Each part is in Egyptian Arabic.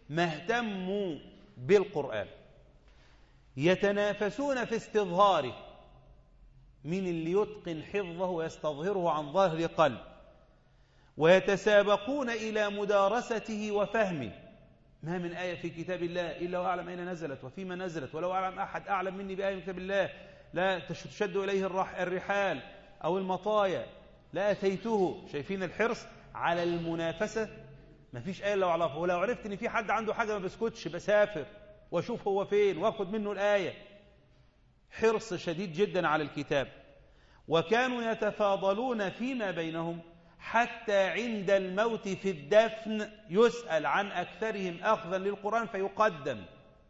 ما اهتموا بالقرآن يتنافسون في استظهاره من اللي يتقن حفظه ويستظهره عن ظهر قلب ويتسابقون إلى مدارسته وفهمه ما من آية في كتاب الله إلا وأعلم أين نزلت وفيما نزلت ولو أعلم أحد أعلم مني بآية من كتاب الله لا تشد إليه الرحال أو المطايا لا أتيته شايفين الحرص على المنافسة ما فيش آية لو أعرفه ولو عرفت إن في حد عنده حاجة ما بسكتش بسافر وأشوف هو فين وأخذ منه الآية حرص شديد جدا على الكتاب وكانوا يتفاضلون فيما بينهم حتى عند الموت في الدفن يسأل عن أكثرهم أخذا للقرآن فيقدم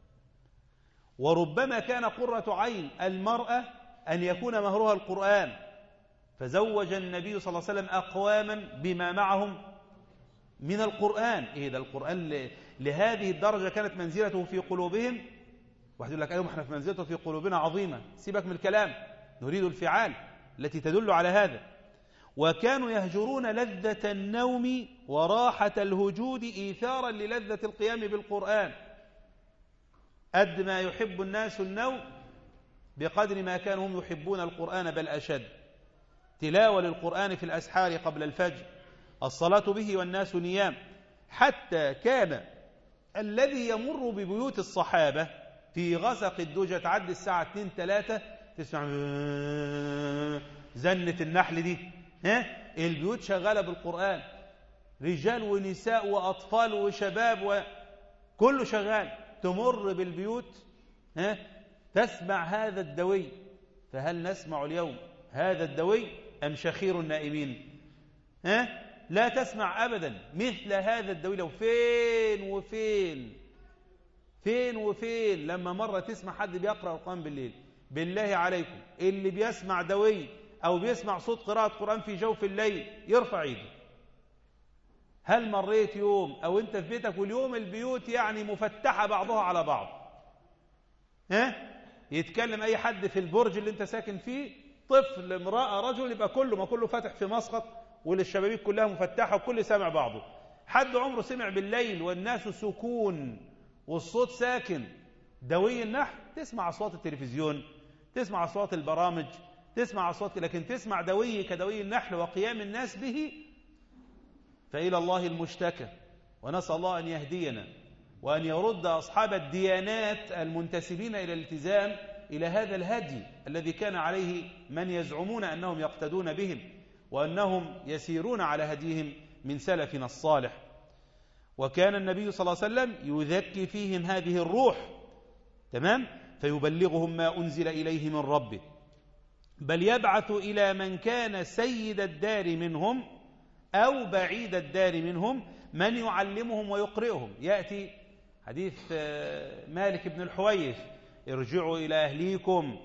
وربما كان قرة عين المرأة أن يكون مهرها القرآن فزوج النبي صلى الله عليه وسلم أقواما بما معهم من القرآن إيه ده القرآن لهذه الدرجة كانت منزلته في قلوبهم واحد يقول لك أيوة احنا في منزلته في قلوبنا عظيمة سيبك من الكلام نريد الفعال التي تدل على هذا وكانوا يهجرون لذة النوم وراحة الهجود إيثارا للذة القيام بالقرآن قد ما يحب الناس النوم بقدر ما كانوا هم يحبون القرآن بل أشد تلاوة للقرآن في الأسحار قبل الفجر الصلاة به والناس نيام حتى كان الذي يمر ببيوت الصحابة في غسق الدجى تعدي الساعة 2 3 تسمع زنة النحل دي ها البيوت شغالة بالقرآن رجال ونساء وأطفال وشباب وكله شغال تمر بالبيوت ها تسمع هذا الدوي فهل نسمع اليوم هذا الدوي أم شخير النائمين ها لا تسمع أبدا مثل هذا الدوي لو فين وفين فين وفين لما مرة تسمع حد بيقرأ القرآن بالليل بالله عليكم اللي بيسمع دوي أو بيسمع صوت قراءة قرآن في جوف الليل يرفع ايده هل مريت يوم أو أنت في بيتك واليوم البيوت يعني مفتحة بعضها على بعض ها يتكلم أي حد في البرج اللي أنت ساكن فيه طفل امرأة رجل يبقى كله ما كله فاتح في مسقط والشبابيك كلها مفتحة وكل سامع بعضه حد عمره سمع بالليل والناس سكون والصوت ساكن دوي النحل تسمع أصوات التلفزيون تسمع أصوات البرامج تسمع أصوات لكن تسمع دوي كدوي النحل وقيام الناس به فإلى الله المشتكى ونسأل الله أن يهدينا وأن يرد أصحاب الديانات المنتسبين إلى الالتزام إلى هذا الهدي الذي كان عليه من يزعمون أنهم يقتدون بهم وأنهم يسيرون على هديهم من سلفنا الصالح وكان النبي صلى الله عليه وسلم يذكي فيهم هذه الروح تمام فيبلغهم ما أنزل إليه من ربه بل يبعث إلى من كان سيد الدار منهم أو بعيد الدار منهم من يعلمهم ويقرئهم يأتي حديث مالك بن الحويث ارجعوا إلى أهليكم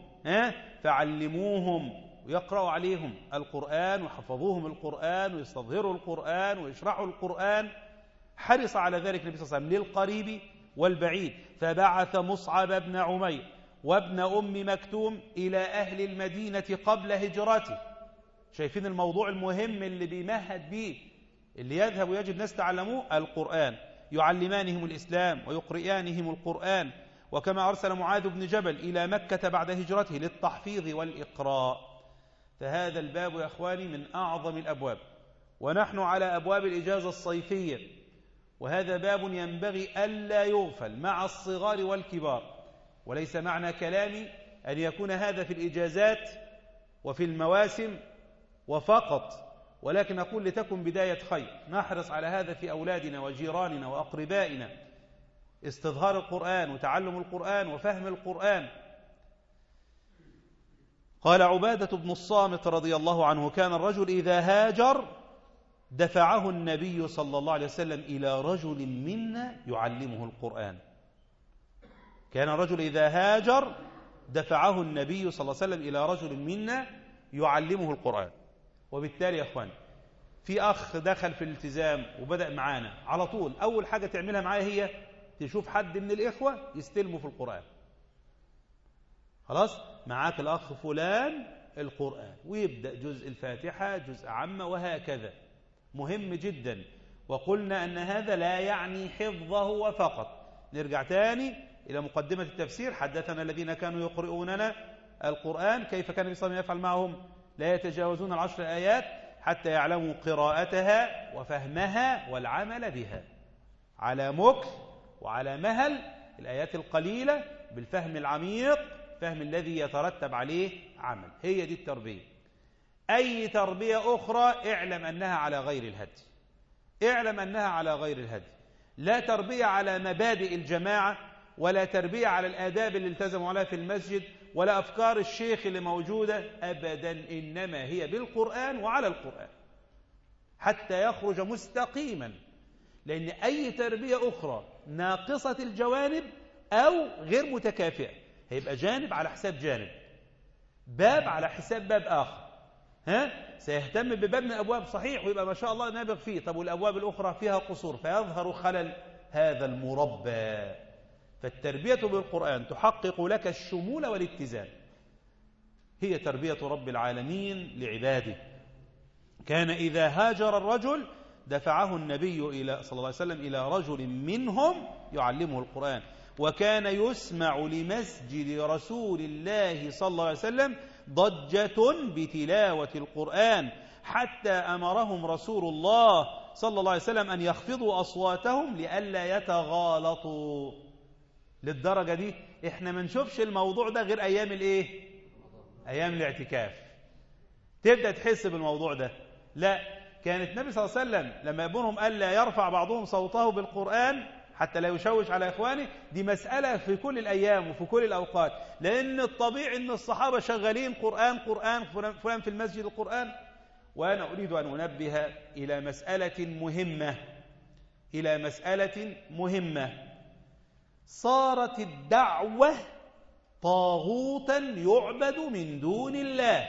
فعلموهم ويقرأوا عليهم القرآن وحفظوهم القرآن ويستظهروا القرآن ويشرحوا القرآن حرص على ذلك النبي صلى الله عليه وسلم للقريب والبعيد فبعث مصعب بن عمير وابن أم مكتوم إلى أهل المدينة قبل هجرته شايفين الموضوع المهم اللي بيمهد به اللي يذهب ويجب ناس تعلموه القرآن يعلمانهم الإسلام ويقرئانهم القرآن وكما أرسل معاذ بن جبل إلى مكة بعد هجرته للتحفيظ والإقراء فهذا الباب يا أخواني من أعظم الأبواب ونحن على أبواب الإجازة الصيفية وهذا باب ينبغي ألا يغفل مع الصغار والكبار وليس معنى كلامي أن يكون هذا في الإجازات وفي المواسم وفقط ولكن أقول لتكن بداية خير نحرص على هذا في أولادنا وجيراننا وأقربائنا استظهار القرآن وتعلم القرآن وفهم القرآن قال عبادة بن الصامت رضي الله عنه كان الرجل إذا هاجر دفعه النبي صلى الله عليه وسلم إلى رجل منا يعلمه القرآن كان الرجل إذا هاجر دفعه النبي صلى الله عليه وسلم إلى رجل منا يعلمه القرآن وبالتالي يا أخوان في أخ دخل في الالتزام وبدأ معانا على طول أول حاجة تعملها معايا هي تشوف حد من الإخوة يستلمه في القرآن خلاص معاك الأخ فلان القرآن ويبدأ جزء الفاتحة جزء عامة وهكذا مهم جدا وقلنا أن هذا لا يعني حفظه وفقط نرجع تاني إلى مقدمة التفسير حدثنا الذين كانوا يقرؤوننا القرآن كيف كان النبي صلى الله عليه وسلم يفعل معهم لا يتجاوزون العشر آيات حتى يعلموا قراءتها وفهمها والعمل بها على مكث وعلى مهل الآيات القليلة بالفهم العميق فهم الذي يترتب عليه عمل هي دي التربية أي تربية أخرى اعلم أنها على غير الهدي اعلم أنها على غير الهدي لا تربية على مبادئ الجماعة ولا تربية على الآداب اللي التزموا عليها في المسجد ولا أفكار الشيخ اللي موجودة أبدا إنما هي بالقرآن وعلى القرآن حتى يخرج مستقيما لأن أي تربية أخرى ناقصة الجوانب أو غير متكافئة هيبقى جانب على حساب جانب باب على حساب باب آخر ها سيهتم بباب من الأبواب صحيح ويبقى ما شاء الله نابغ فيه طب والأبواب الأخرى فيها قصور فيظهر خلل هذا المربى فالتربية بالقرآن تحقق لك الشمول والاتزان هي تربية رب العالمين لعباده كان إذا هاجر الرجل دفعه النبي إلى صلى الله عليه وسلم إلى رجل منهم يعلمه القرآن وكان يسمع لمسجد رسول الله صلى الله عليه وسلم ضجة بتلاوة القرآن حتى أمرهم رسول الله صلى الله عليه وسلم أن يخفضوا أصواتهم لئلا يتغالطوا للدرجة دي احنا ما نشوفش الموضوع ده غير أيام الايه أيام الاعتكاف تبدأ تحس بالموضوع ده لا كانت النبي صلى الله عليه وسلم لما يبونهم قال لا يرفع بعضهم صوته بالقرآن حتى لا يشوش على إخوانه دي مسألة في كل الأيام وفي كل الأوقات لأن الطبيعي أن الصحابة شغالين قرآن قرآن فلان في المسجد القرآن وأنا أريد أن أنبه إلى مسألة مهمة إلى مسألة مهمة صارت الدعوة طاغوتا يعبد من دون الله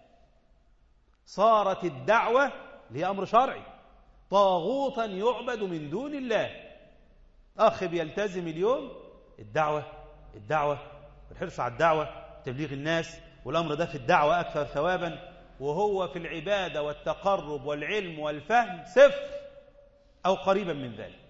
صارت الدعوة لأمر شرعي طاغوتا يعبد من دون الله أخ بيلتزم اليوم الدعوة الدعوة الحرص على الدعوة تبليغ الناس والأمر ده في الدعوة أكثر ثوابا وهو في العبادة والتقرب والعلم والفهم صفر أو قريبا من ذلك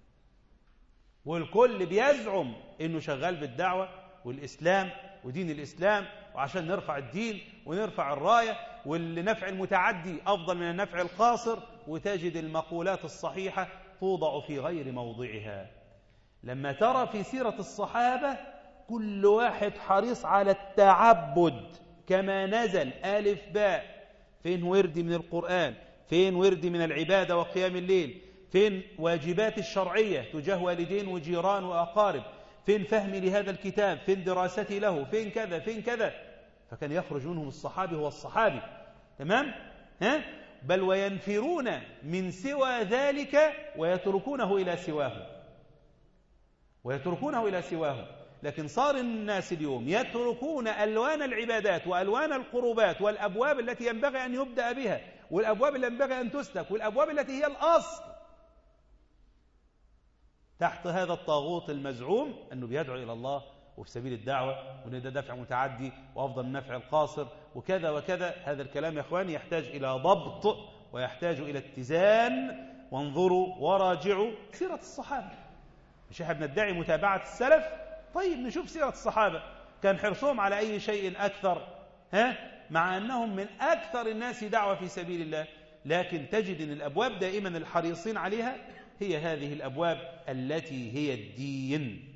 والكل بيزعم انه شغال بالدعوة والإسلام ودين الإسلام وعشان نرفع الدين ونرفع الراية واللي نفع المتعدي أفضل من النفع القاصر وتجد المقولات الصحيحة توضع في غير موضعها لما ترى في سيرة الصحابة كل واحد حريص على التعبد كما نزل ألف باء فين وردي من القرآن فين وردي من العبادة وقيام الليل فين واجبات الشرعية تجاه والدين وجيران وأقارب فين فهمي لهذا الكتاب فين دراستي له فين كذا فين كذا فكان يخرج منهم الصحابي هو الصحابي تمام ها بل وينفرون من سوى ذلك ويتركونه إلى سواه ويتركونه إلى سواه لكن صار الناس اليوم يتركون ألوان العبادات وألوان القربات والأبواب التي ينبغي أن يبدأ بها والأبواب التي ينبغي أن تسلك والأبواب التي هي الأصل تحت هذا الطاغوت المزعوم أنه بيدعو إلى الله وفي سبيل الدعوة وأن ده دفع متعدي وأفضل من نفع القاصر وكذا وكذا هذا الكلام يا أخواني يحتاج إلى ضبط ويحتاج إلى اتزان وانظروا وراجعوا سيرة الصحابة مش احنا بندعي متابعة السلف طيب نشوف سيرة الصحابة كان حرصهم على أي شيء أكثر ها مع أنهم من أكثر الناس دعوة في سبيل الله لكن تجد أن الأبواب دائما الحريصين عليها هي هذه الأبواب التي هي الدين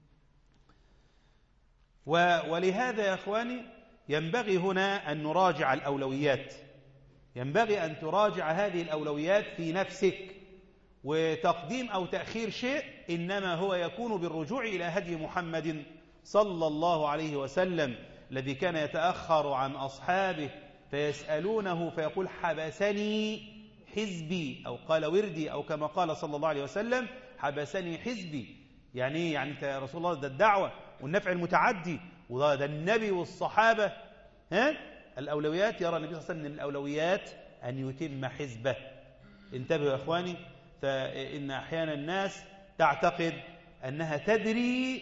ولهذا يا أخواني ينبغي هنا أن نراجع الأولويات ينبغي أن تراجع هذه الأولويات في نفسك وتقديم أو تأخير شيء إنما هو يكون بالرجوع إلى هدي محمد صلى الله عليه وسلم الذي كان يتأخر عن أصحابه فيسألونه فيقول حبسني حزبي أو قال وردي أو كما قال صلى الله عليه وسلم حبسني حزبي يعني ايه يعني انت يا رسول الله ده الدعوة والنفع المتعدي وده النبي والصحابة ها الأولويات يرى النبي صلى الله عليه وسلم من الأولويات أن يتم حزبه انتبهوا يا أخواني فإن أحيانا الناس تعتقد أنها تدري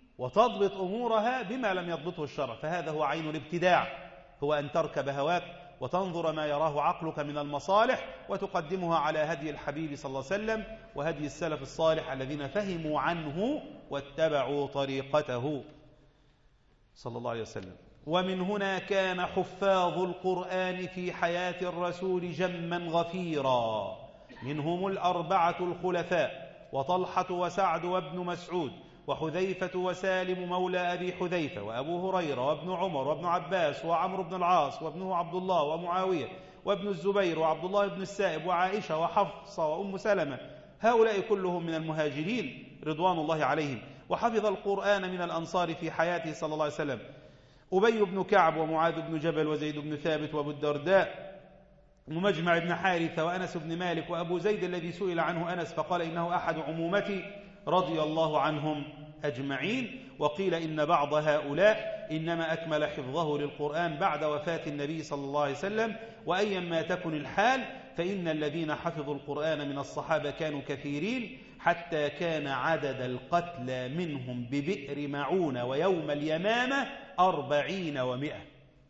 وتضبط أمورها بما لم يضبطه الشرع فهذا هو عين الابتداع هو أن تركب هواك وتنظر ما يراه عقلك من المصالح وتقدمها على هدي الحبيب صلى الله عليه وسلم وهدي السلف الصالح الذين فهموا عنه واتبعوا طريقته صلى الله عليه وسلم ومن هنا كان حفاظ القرآن في حياة الرسول جما غفيرا منهم الأربعة الخلفاء وطلحة وسعد وابن مسعود وحذيفة وسالم مولى أبي حذيفة وأبو هريرة وابن عمر وابن عباس وعمرو بن العاص وابنه عبد الله ومعاوية وابن الزبير وعبد الله بن السائب وعائشة وحفصة وأم سلمة هؤلاء كلهم من المهاجرين رضوان الله عليهم وحفظ القرآن من الأنصار في حياته صلى الله عليه وسلم أبي بن كعب ومعاذ بن جبل وزيد بن ثابت وابو الدرداء ومجمع بن حارثة وأنس بن مالك وأبو زيد الذي سئل عنه أنس فقال إنه أحد عمومتي رضي الله عنهم أجمعين وقيل إن بعض هؤلاء إنما أكمل حفظه للقرآن بعد وفاة النبي صلى الله عليه وسلم وأيا ما تكن الحال فإن الذين حفظوا القرآن من الصحابة كانوا كثيرين حتى كان عدد القتلى منهم ببئر معون ويوم اليمامة أربعين ومئة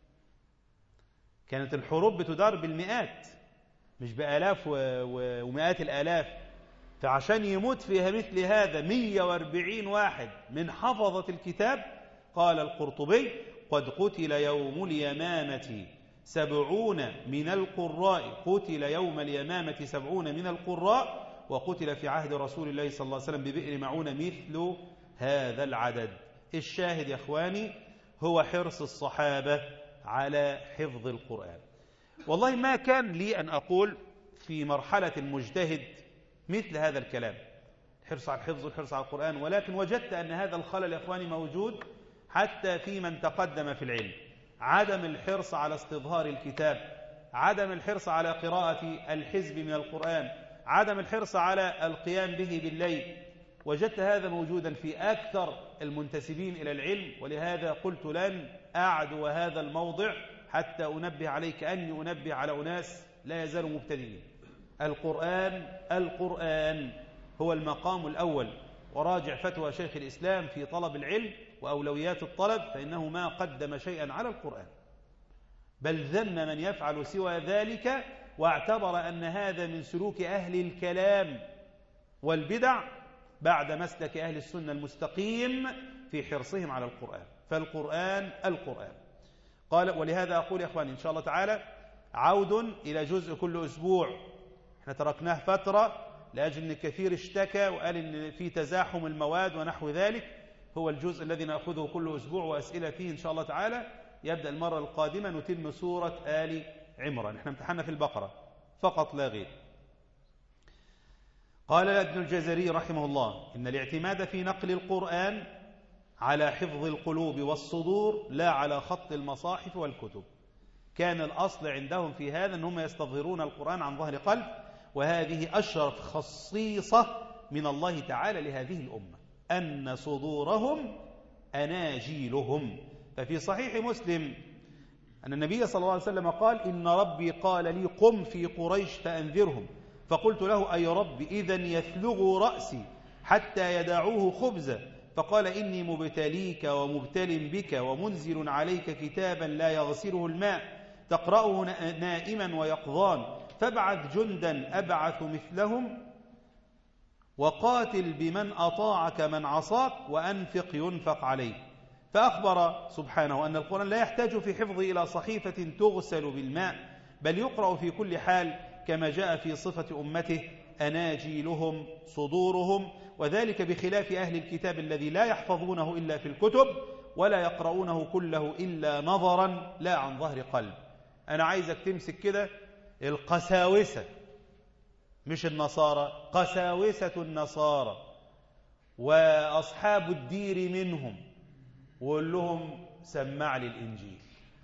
كانت الحروب بتدار بالمئات مش بآلاف ومئات الآلاف فعشان يموت فيها مثل هذا 140 واحد من حفظة الكتاب قال القرطبي قد قتل يوم اليمامة سبعون من القراء قتل يوم اليمامة سبعون من القراء وقتل في عهد رسول الله صلى الله عليه وسلم ببئر معون مثل هذا العدد الشاهد يا أخواني هو حرص الصحابة على حفظ القرآن والله ما كان لي أن أقول في مرحلة المجتهد مثل هذا الكلام الحرص على الحفظ والحرص على القرآن ولكن وجدت أن هذا الخلل يا إخواني موجود حتى في من تقدم في العلم عدم الحرص على استظهار الكتاب عدم الحرص على قراءة الحزب من القرآن عدم الحرص على القيام به بالليل وجدت هذا موجودا في أكثر المنتسبين إلى العلم ولهذا قلت لن أعدو هذا الموضع حتى أنبه عليك أني أنبه على أناس لا يزالوا مبتدئين القرآن القرآن هو المقام الأول وراجع فتوى شيخ الإسلام في طلب العلم وأولويات الطلب فإنه ما قدم شيئا على القرآن بل ذم من يفعل سوى ذلك واعتبر أن هذا من سلوك أهل الكلام والبدع بعد مسلك أهل السنة المستقيم في حرصهم على القرآن فالقرآن القرآن قال ولهذا أقول يا أخواني إن شاء الله تعالى عود إلى جزء كل أسبوع احنا تركناه فترة لأجل أن كثير اشتكى وقال أن في تزاحم المواد ونحو ذلك هو الجزء الذي نأخذه كل أسبوع وأسئلة فيه إن شاء الله تعالى يبدأ المرة القادمة نتم سورة آل عمران احنا امتحنا في البقرة فقط لا غير قال ابن الجزري رحمه الله إن الاعتماد في نقل القرآن على حفظ القلوب والصدور لا على خط المصاحف والكتب كان الأصل عندهم في هذا أنهم يستظهرون القرآن عن ظهر قلب وهذه أشرف خصيصة من الله تعالى لهذه الأمة أن صدورهم أناجيلهم ففي صحيح مسلم أن النبي صلى الله عليه وسلم قال إن ربي قال لي قم في قريش فأنذرهم فقلت له أي رب إذا يثلغ رأسي حتى يدعوه خبزا فقال إني مبتليك ومبتل بك ومنزل عليك كتابا لا يغسله الماء تقرأه نائما ويقظان فابعث جندا أبعث مثلهم وقاتل بمن أطاعك من عصاك وأنفق ينفق عليه فأخبر سبحانه أن القرآن لا يحتاج في حفظه إلى صحيفة تغسل بالماء بل يقرأ في كل حال كما جاء في صفة أمته أناجيلهم صدورهم وذلك بخلاف أهل الكتاب الذي لا يحفظونه إلا في الكتب ولا يقرؤونه كله إلا نظرا لا عن ظهر قلب أنا عايزك تمسك كده القساوسة مش النصارى قساوسة النصارى وأصحاب الدير منهم وقول لهم سمع لي الإنجيل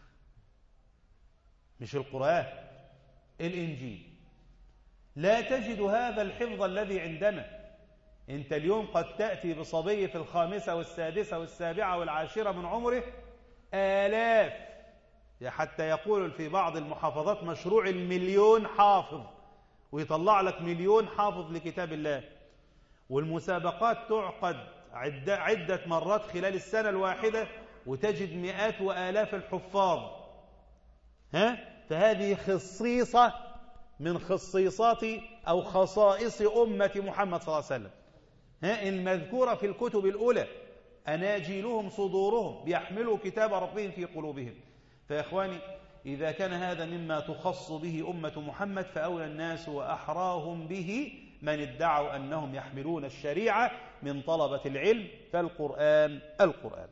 مش القرآن الإنجيل لا تجد هذا الحفظ الذي عندنا انت اليوم قد تأتي بصبي في الخامسة والسادسة والسابعة والعاشرة من عمره آلاف حتى يقول في بعض المحافظات مشروع المليون حافظ ويطلع لك مليون حافظ لكتاب الله والمسابقات تعقد عدة, عدة مرات خلال السنة الواحدة وتجد مئات وآلاف الحفاظ ها فهذه خصيصة من خصيصات أو خصائص أمة محمد صلى الله عليه وسلم ها المذكورة في الكتب الأولى أناجيلهم صدورهم بيحملوا كتاب ربهم في قلوبهم فيا إخواني إذا كان هذا مما تخص به أمة محمد فأولى الناس وأحراهم به من ادعوا أنهم يحملون الشريعة من طلبة العلم فالقرآن القرآن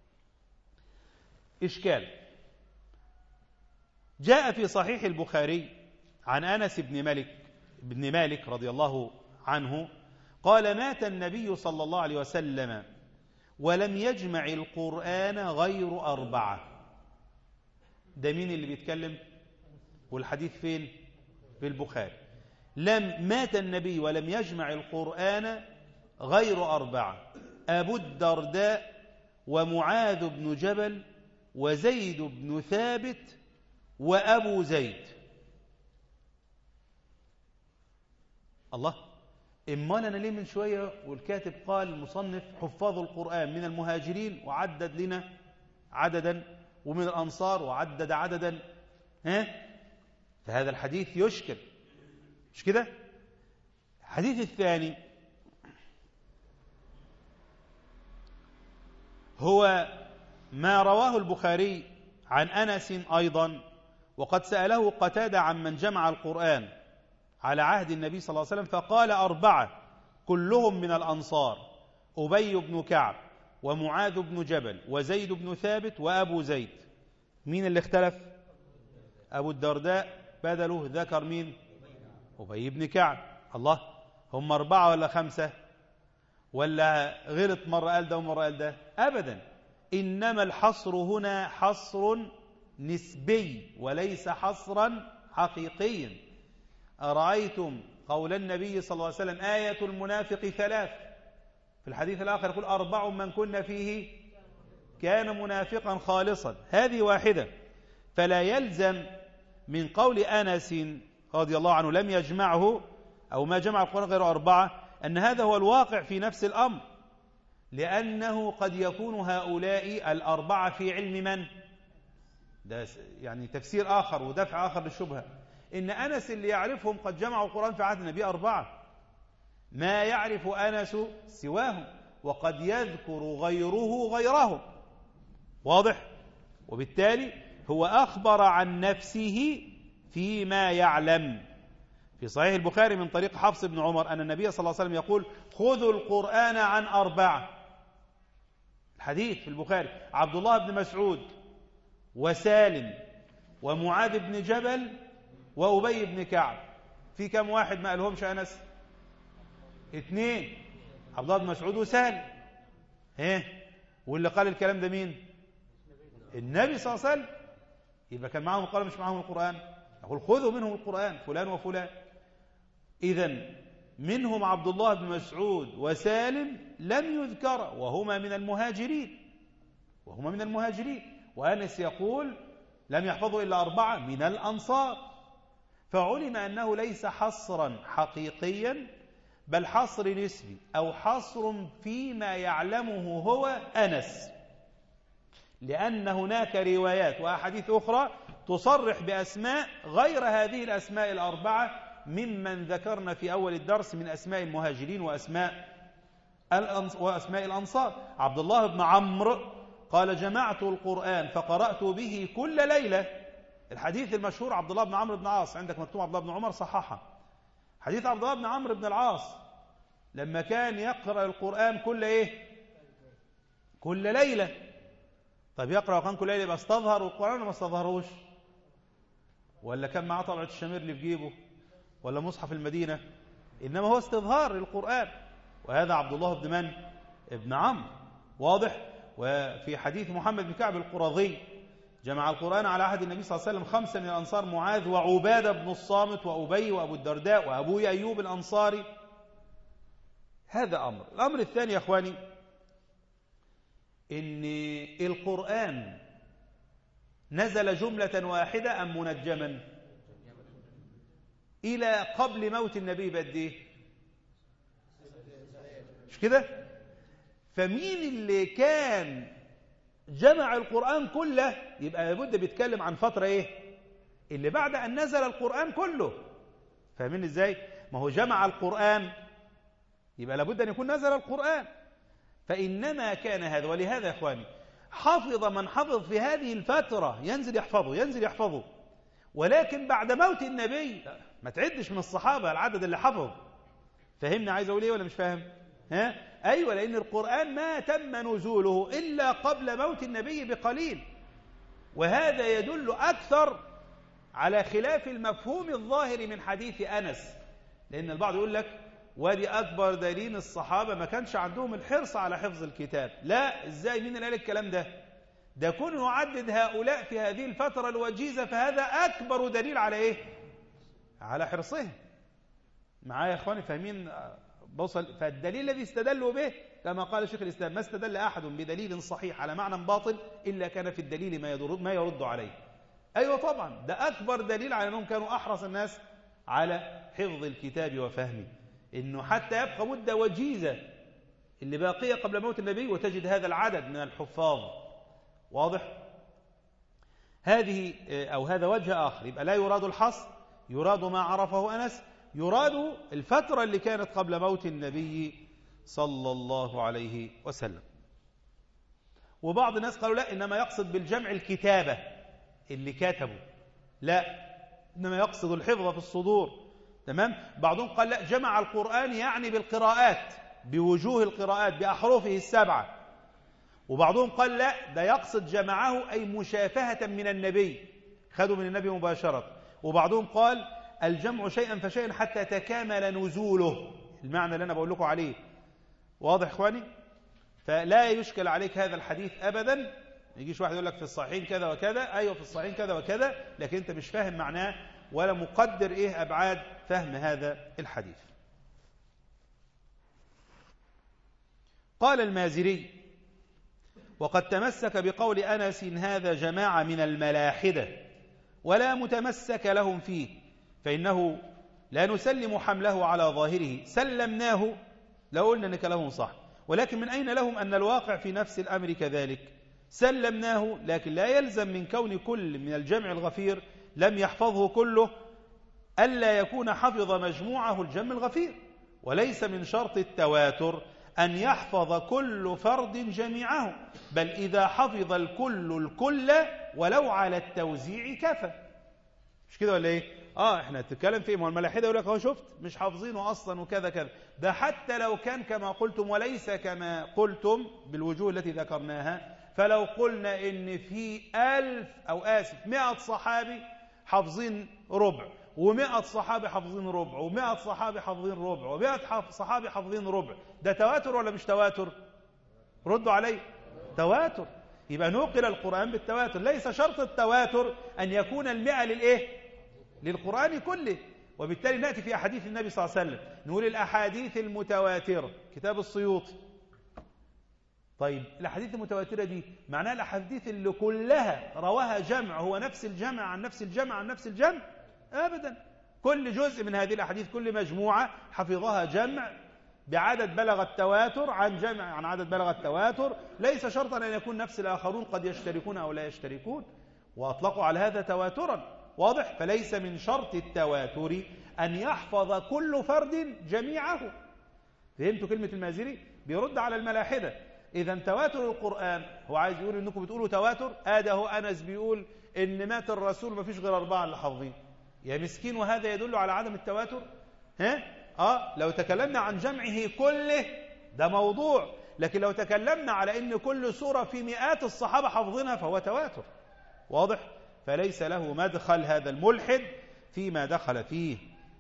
إشكال جاء في صحيح البخاري عن أنس بن مالك بن مالك رضي الله عنه قال مات النبي صلى الله عليه وسلم ولم يجمع القرآن غير أربعة ده مين اللي بيتكلم والحديث فين في البخاري لم مات النبي ولم يجمع القرآن غير أربعة أبو الدرداء ومعاذ بن جبل وزيد بن ثابت وأبو زيد الله إما أنا ليه من شوية والكاتب قال المصنف حفاظ القرآن من المهاجرين وعدد لنا عددا ومن الأنصار وعدد عددا ها فهذا الحديث يشكل مش كده الحديث الثاني هو ما رواه البخاري عن أنس أيضا وقد سأله قتادة عن من جمع القرآن على عهد النبي صلى الله عليه وسلم فقال أربعة كلهم من الأنصار أبي بن كعب ومعاذ بن جبل وزيد بن ثابت وأبو زيد مين اللي اختلف أبو الدرداء بدله ذكر مين أبي بن كعب الله هم أربعة ولا خمسة ولا غلط مرة قال ده ومرة قال ده أبدا إنما الحصر هنا حصر نسبي وليس حصرا حقيقيا أرأيتم قول النبي صلى الله عليه وسلم آية المنافق ثلاث في الحديث الآخر يقول أربع من كنا فيه كان منافقا خالصا هذه واحدة فلا يلزم من قول أنس رضي الله عنه لم يجمعه أو ما جمع القرآن غير أربعة أن هذا هو الواقع في نفس الأمر لأنه قد يكون هؤلاء الأربعة في علم من؟ ده يعني تفسير آخر ودفع آخر للشبهة إن أنس اللي يعرفهم قد جمعوا القرآن في عهد النبي أربعة ما يعرف أنس سواهم وقد يذكر غيره غيرهم واضح وبالتالي هو أخبر عن نفسه فيما يعلم في صحيح البخاري من طريق حفص بن عمر أن النبي صلى الله عليه وسلم يقول خذوا القرآن عن أربعة الحديث في البخاري عبد الله بن مسعود وسالم ومعاذ بن جبل وأبي بن كعب في كم واحد ما قالهمش أنس اثنين عبد الله بن مسعود وسالم ايه واللي قال الكلام ده مين النبي صلى الله عليه وسلم يبقى كان معهم القرآن مش معهم القرآن يقول خذوا منهم القرآن فلان وفلان إذا منهم عبد الله بن مسعود وسالم لم يذكر وهما من المهاجرين وهما من المهاجرين وأنس يقول لم يحفظوا إلا أربعة من الأنصار فعلم أنه ليس حصرا حقيقيا بل حصر نسبي أو حصر فيما يعلمه هو أنس لأن هناك روايات وأحاديث أخرى تصرح بأسماء غير هذه الأسماء الأربعة ممن ذكرنا في أول الدرس من أسماء المهاجرين وأسماء وأسماء الأنصار عبد الله بن عمرو قال جمعت القرآن فقرأت به كل ليلة الحديث المشهور عبد الله بن عمرو بن عاص عندك مكتوب عبد الله بن عمر صححه حديث عبد الله بن عمرو بن العاص لما كان يقرأ القرآن كل إيه كل ليلة طيب يقرأ القرآن كل ليلة يبقى استظهر القرآن ولا ما استظهروش ولا كان معاه طلعة الشمير اللي في جيبه ولا مصحف المدينة إنما هو استظهار للقرآن وهذا عبد الله بن من ابن عمرو واضح وفي حديث محمد بن كعب القرظي جمع القرآن على عهد النبي صلى الله عليه وسلم خمسة من الأنصار معاذ وعبادة بن الصامت وأبي وأبو الدرداء وأبو أيوب الأنصاري هذا أمر الأمر الثاني يا أخواني إن القرآن نزل جملة واحدة أم منجما إلى قبل موت النبي بقد إيه مش كده فمين اللي كان جمع القرآن كله يبقى لابد بيتكلم عن فترة إيه اللي بعد أن نزل القرآن كله فاهمين إزاي ما هو جمع القرآن يبقى لابد أن يكون نزل القرآن فإنما كان هذا ولهذا يا إخواني حفظ من حفظ في هذه الفترة ينزل يحفظه ينزل يحفظه ولكن بعد موت النبي ما تعدش من الصحابة العدد اللي حفظ فهمني عايز أقول إيه ولا مش فاهم ها؟ أيوة لأن القرآن ما تم نزوله إلا قبل موت النبي بقليل وهذا يدل أكثر على خلاف المفهوم الظاهر من حديث أنس لأن البعض يقول لك ودي أكبر دليل الصحابة ما كانش عندهم الحرص على حفظ الكتاب لا إزاي مين اللي قال الكلام ده ده كون يعدد هؤلاء في هذه الفترة الوجيزة فهذا أكبر دليل على إيه على حرصهم معايا يا إخواني فاهمين بوصل فالدليل الذي استدلوا به كما قال شيخ الإسلام ما استدل أحد بدليل صحيح على معنى باطل إلا كان في الدليل ما يرد, ما يرد عليه أيوة طبعا ده أكبر دليل على أنهم كانوا أحرص الناس على حفظ الكتاب وفهمه إنه حتى يبقى مدة وجيزة اللي باقية قبل موت النبي وتجد هذا العدد من الحفاظ واضح هذه أو هذا وجه آخر يبقى لا يراد الحصر يراد ما عرفه أنس يراد الفترة اللي كانت قبل موت النبي صلى الله عليه وسلم وبعض الناس قالوا لا إنما يقصد بالجمع الكتابة اللي كتبوا لا إنما يقصد الحفظ في الصدور تمام بعضهم قال لا جمع القرآن يعني بالقراءات بوجوه القراءات بأحرفه السبعة وبعضهم قال لا ده يقصد جمعه أي مشافهة من النبي خدوا من النبي مباشرة وبعضهم قال الجمع شيئا فشيئا حتى تكامل نزوله المعنى اللي أنا بقول لكم عليه واضح إخواني فلا يشكل عليك هذا الحديث أبدا يجيش واحد يقول لك في الصحيحين كذا وكذا أيوة في الصحيحين كذا وكذا لكن أنت مش فاهم معناه ولا مقدر إيه أبعاد فهم هذا الحديث قال المازري وقد تمسك بقول أنس هذا جماعة من الملاحدة ولا متمسك لهم فيه فإنه لا نسلم حمله على ظاهره سلمناه لو قلنا أن كلامهم صح ولكن من أين لهم أن الواقع في نفس الأمر كذلك سلمناه لكن لا يلزم من كون كل من الجمع الغفير لم يحفظه كله ألا يكون حفظ مجموعه الجمع الغفير وليس من شرط التواتر أن يحفظ كل فرد جميعه بل إذا حفظ الكل الكل ولو على التوزيع كفى مش كده ولا ايه اه احنا نتكلم في ما الملاحده يقول لك اهو شفت مش حافظينه اصلا وكذا كذا ده حتى لو كان كما قلتم وليس كما قلتم بالوجوه التي ذكرناها فلو قلنا ان في ألف او اسف مئة صحابي حافظين ربع ومئة صحابي حافظين ربع ومئة صحابي حافظين ربع ومئة صحابي حافظين ربع ده تواتر ولا مش تواتر ردوا علي تواتر يبقى نوقل القرآن بالتواتر ليس شرط التواتر أن يكون المئة للإيه للقرآن كله وبالتالي نأتي في أحاديث النبي صلى الله عليه وسلم نقول الأحاديث المتواترة كتاب السيوطي طيب الأحاديث المتواترة دي معناها الأحاديث اللي كلها رواها جمع هو نفس الجمع عن نفس الجمع عن نفس الجمع أبدا كل جزء من هذه الأحاديث كل مجموعة حفظها جمع بعدد بلغ التواتر عن جمع عن عدد بلغ التواتر ليس شرطا أن يكون نفس الآخرون قد يشتركون أو لا يشتركون وأطلقوا على هذا تواترا واضح فليس من شرط التواتر أن يحفظ كل فرد جميعه فهمتوا كلمة المازري بيرد على الملاحدة إذا تواتر القرآن هو عايز يقول إنكم بتقولوا تواتر آده هو أنس بيقول إن مات الرسول ما فيش غير أربعة اللي حافظين يا مسكين وهذا يدل على عدم التواتر ها آه لو تكلمنا عن جمعه كله ده موضوع لكن لو تكلمنا على إن كل سورة في مئات الصحابة حافظينها فهو تواتر واضح فليس له مدخل هذا الملحد فيما دخل فيه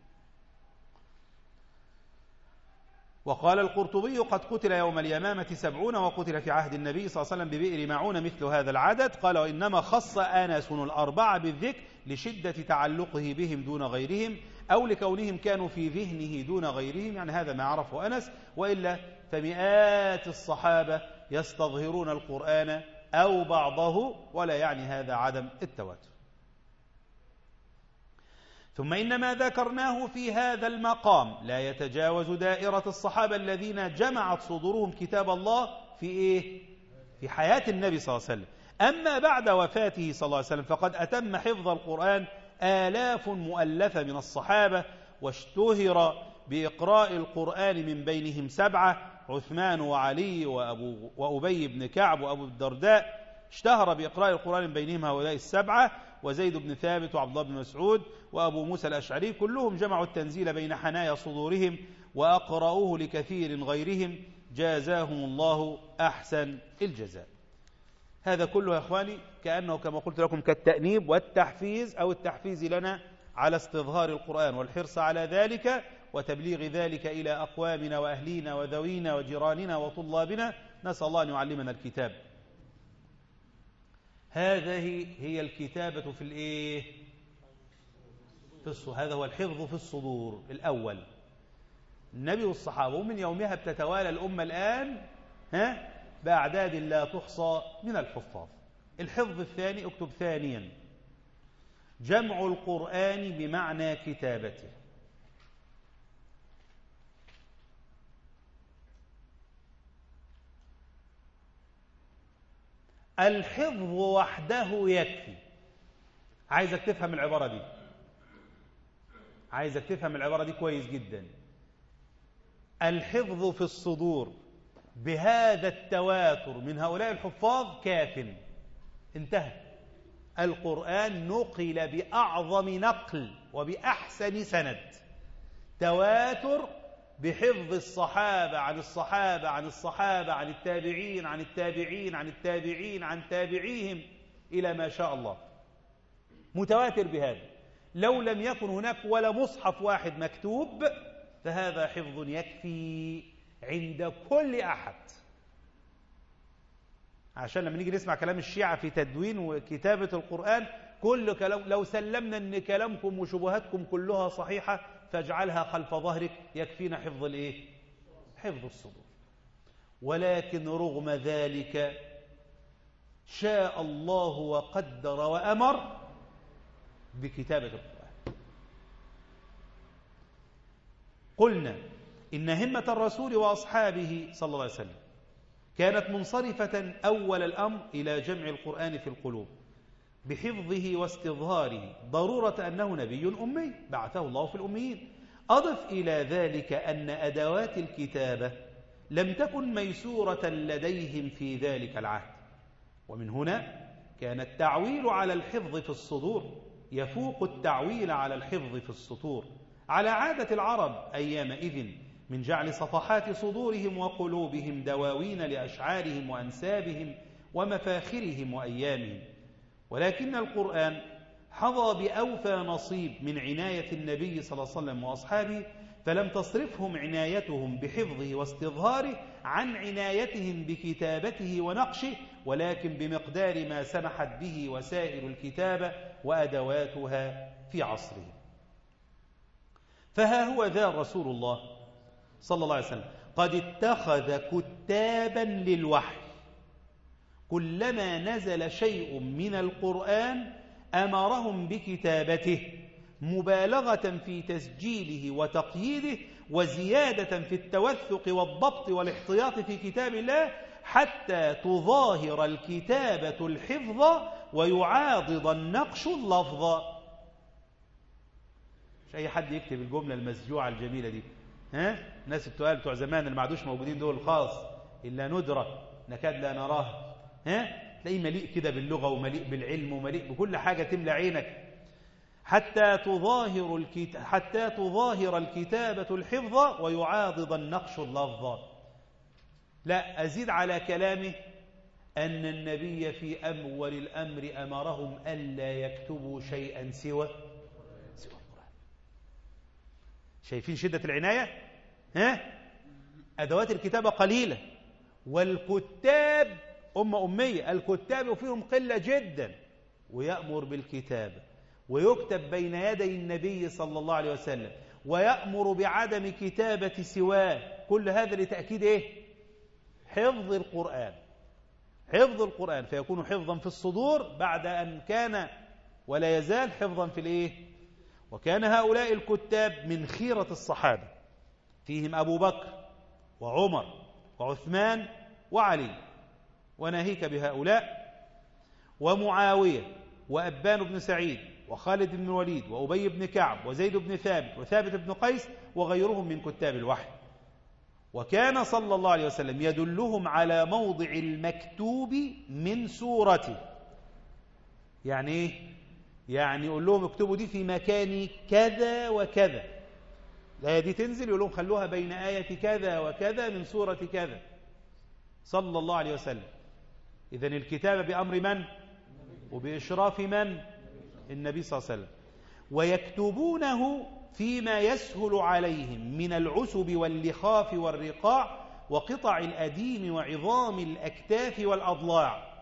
وقال القرطبي قد قتل يوم اليمامة سبعون وقتل في عهد النبي صلى الله عليه وسلم ببئر معون مثل هذا العدد قال وإنما خص آنس الأربعة بالذكر لشدة تعلقه بهم دون غيرهم أو لكونهم كانوا في ذهنه دون غيرهم يعني هذا ما عرفه أنس وإلا فمئات الصحابة يستظهرون القرآن أو بعضه ولا يعني هذا عدم التواتر ثم إن ما ذكرناه في هذا المقام لا يتجاوز دائرة الصحابة الذين جمعت صدورهم كتاب الله في إيه؟ في حياة النبي صلى الله عليه وسلم أما بعد وفاته صلى الله عليه وسلم فقد أتم حفظ القرآن آلاف مؤلفة من الصحابة واشتهر بإقراء القرآن من بينهم سبعة عثمان وعلي وأبو وأبي بن كعب وأبو الدرداء اشتهر بإقراء القرآن من بينهم هؤلاء السبعة وزيد بن ثابت وعبد الله بن مسعود وأبو موسى الأشعري كلهم جمعوا التنزيل بين حنايا صدورهم وأقرأوه لكثير غيرهم جازاهم الله أحسن الجزاء هذا كله يا أخواني كأنه كما قلت لكم كالتأنيب والتحفيز أو التحفيز لنا على استظهار القرآن والحرص على ذلك وتبليغ ذلك إلى أقوامنا وأهلينا وذوينا وجيراننا وطلابنا نسأل الله أن يعلمنا الكتاب هذه هي الكتابة في الإيه في الصدور هذا هو الحفظ في الصدور الأول النبي والصحابة ومن يومها بتتوالى الأمة الآن ها بأعداد لا تحصى من الحفاظ الحفظ الثاني اكتب ثانيا جمع القرآن بمعنى كتابته الحفظ وحده يكفي عايزك تفهم العبارة دي عايزك تفهم العبارة دي كويس جدا الحفظ في الصدور بهذا التواتر من هؤلاء الحفاظ كاف انتهى القرآن نقل بأعظم نقل وبأحسن سند تواتر بحفظ الصحابة عن الصحابة عن الصحابة عن التابعين عن التابعين عن التابعين عن تابعيهم إلى ما شاء الله متواتر بهذا لو لم يكن هناك ولا مصحف واحد مكتوب فهذا حفظ يكفي عند كل أحد عشان لما نيجي نسمع كلام الشيعة في تدوين وكتابة القرآن كل كلام لو سلمنا ان كلامكم وشبهاتكم كلها صحيحة فاجعلها خلف ظهرك يكفينا حفظ الايه حفظ الصدور ولكن رغم ذلك شاء الله وقدر وأمر بكتابة القرآن قلنا إن همة الرسول وأصحابه صلى الله عليه وسلم كانت منصرفة أول الأمر إلى جمع القرآن في القلوب بحفظه واستظهاره ضرورة أنه نبي أمي بعثه الله في الأميين أضف إلى ذلك أن أدوات الكتابة لم تكن ميسورة لديهم في ذلك العهد ومن هنا كان التعويل على الحفظ في الصدور يفوق التعويل على الحفظ في السطور على عادة العرب أيامئذ من جعل صفحات صدورهم وقلوبهم دواوين لأشعارهم وأنسابهم ومفاخرهم وأيامهم ولكن القرآن حظى بأوفى نصيب من عناية النبي صلى الله عليه وسلم وأصحابه فلم تصرفهم عنايتهم بحفظه واستظهاره عن عنايتهم بكتابته ونقشه ولكن بمقدار ما سمحت به وسائل الكتابة وأدواتها في عصره فها هو ذا رسول الله صلى الله عليه وسلم قد اتخذ كتابا للوحي كلما نزل شيء من القرآن أمرهم بكتابته مبالغة في تسجيله وتقييده وزيادة في التوثق والضبط والاحتياط في كتاب الله حتى تظاهر الكتابة الحفظ ويعاضد النقش اللفظ مش أي حد يكتب الجملة المسجوعة الجميلة دي ها ناس التقال بتوع زمان اللي ما عادوش موجودين دول خالص إلا ندرة نكاد لا نراه ها تلاقيه مليء كده باللغة ومليء بالعلم ومليء بكل حاجة تملى عينك حتى تظاهر الكت... حتى تظاهر الكتابة الحفظ ويعاضد النقش اللفظ لا أزيد على كلامه أن النبي في أول الأمر أمرهم ألا يكتبوا شيئا سوى سوى القرآن شايفين شدة العناية ها أدوات الكتابة قليلة والكتاب أمة أمية الكتاب فيهم قلة جدا ويأمر بالكتابة ويكتب بين يدي النبي صلى الله عليه وسلم ويأمر بعدم كتابة سواه كل هذا لتأكيد إيه؟ حفظ القرآن حفظ القرآن فيكون حفظا في الصدور بعد أن كان ولا يزال حفظا في الإيه؟ وكان هؤلاء الكتاب من خيرة الصحابة فيهم أبو بكر وعمر وعثمان وعلي وناهيك بهؤلاء ومعاوية وأبان بن سعيد وخالد بن الوليد وأبي بن كعب وزيد بن ثابت وثابت بن قيس وغيرهم من كتاب الوحي وكان صلى الله عليه وسلم يدلهم على موضع المكتوب من سورته يعني ايه يعني يقول لهم اكتبوا دي في مكان كذا وكذا الآية دي تنزل يقول لهم خلوها بين آية كذا وكذا من سورة كذا صلى الله عليه وسلم إذا الكتابة بأمر من وبإشراف من النبي صلى الله عليه وسلم ويكتبونه فيما يسهل عليهم من العسب واللخاف والرقاع وقطع الأديم وعظام الأكتاف والأضلاع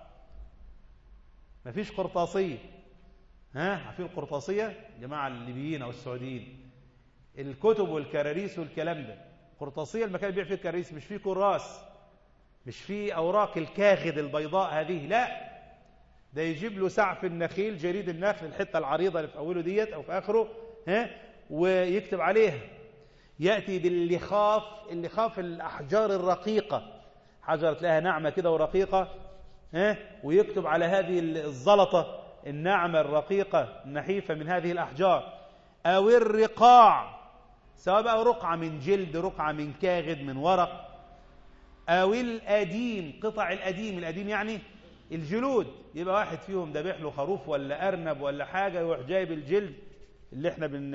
ما فيش قرطاسية ها عارفين القرطاسية جماعة الليبيين أو السعوديين الكتب والكراريس والكلام ده قرطاسية المكان اللي بيبيع فيه الكراريس مش فيه كراس مش فيه أوراق الكاغد البيضاء هذه لا ده يجيب له سعف النخيل جريد النخل الحتة العريضة اللي في أوله ديت أو في آخره ها ويكتب عليها يأتي باللخاف اللخاف الأحجار الرقيقة حجر تلاقيها ناعمة كده ورقيقة ها ويكتب على هذه الزلطة الناعمة الرقيقة النحيفة من هذه الأحجار أو الرقاع سواء بقى رقعة من جلد رقعة من كاغد من ورق أو الأديم قطع الأديم الأديم يعني الجلود يبقى واحد فيهم ذبح له خروف ولا أرنب ولا حاجة يروح جايب الجلد اللي احنا بن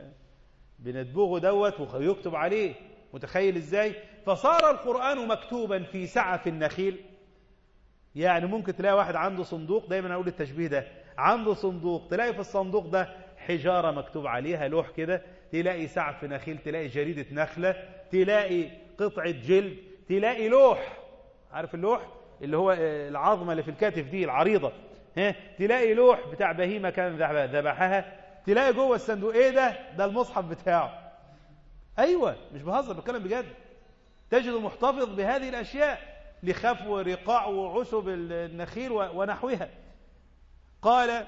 بندبغه دوت ويكتب عليه متخيل ازاي فصار القرآن مكتوبا في سعف النخيل يعني ممكن تلاقي واحد عنده صندوق دايما اقول التشبيه ده عنده صندوق تلاقي في الصندوق ده حجارة مكتوب عليها لوح كده تلاقي سعف نخيل تلاقي جريدة نخلة تلاقي قطعة جلد تلاقي لوح عارف اللوح اللي هو العظمة اللي في الكتف دي العريضة ها تلاقي لوح بتاع بهيمة كان ذبحها تلاقي جوه الصندوق ايه ده ده المصحف بتاعه ايوه مش بهزر بتكلم بجد تجد محتفظ بهذه الاشياء لخف ورقاع وعسب النخيل ونحوها قال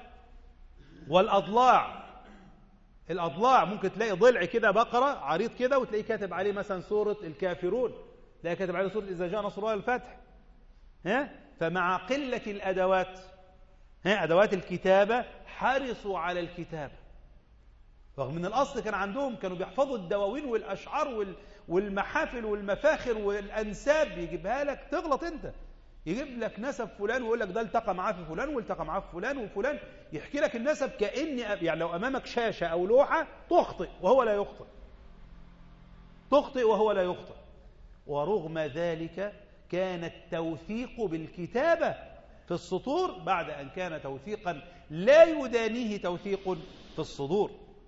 والأضلاع الأضلاع ممكن تلاقي ضلع كده بقرة عريض كده وتلاقيه كاتب عليه مثلا سورة الكافرون تلاقيه كاتب عليه سورة إذا جاء نصر الله الفتح ها فمع قلة الأدوات ها أدوات الكتابة حرصوا على الكتابة رغم من الأصل كان عندهم كانوا بيحفظوا الدواوين والأشعار والمحافل والمفاخر والأنساب يجيبها لك تغلط أنت يجيب لك نسب فلان ويقول لك ده التقى معاه في فلان والتقى معاه في فلان وفلان يحكي لك النسب كأن يعني لو أمامك شاشة أو لوحة تخطئ وهو لا يخطئ تخطئ وهو لا يخطئ ورغم ذلك كان التوثيق بالكتابة في السطور بعد أن كان توثيقا لا يدانيه توثيق في الصدور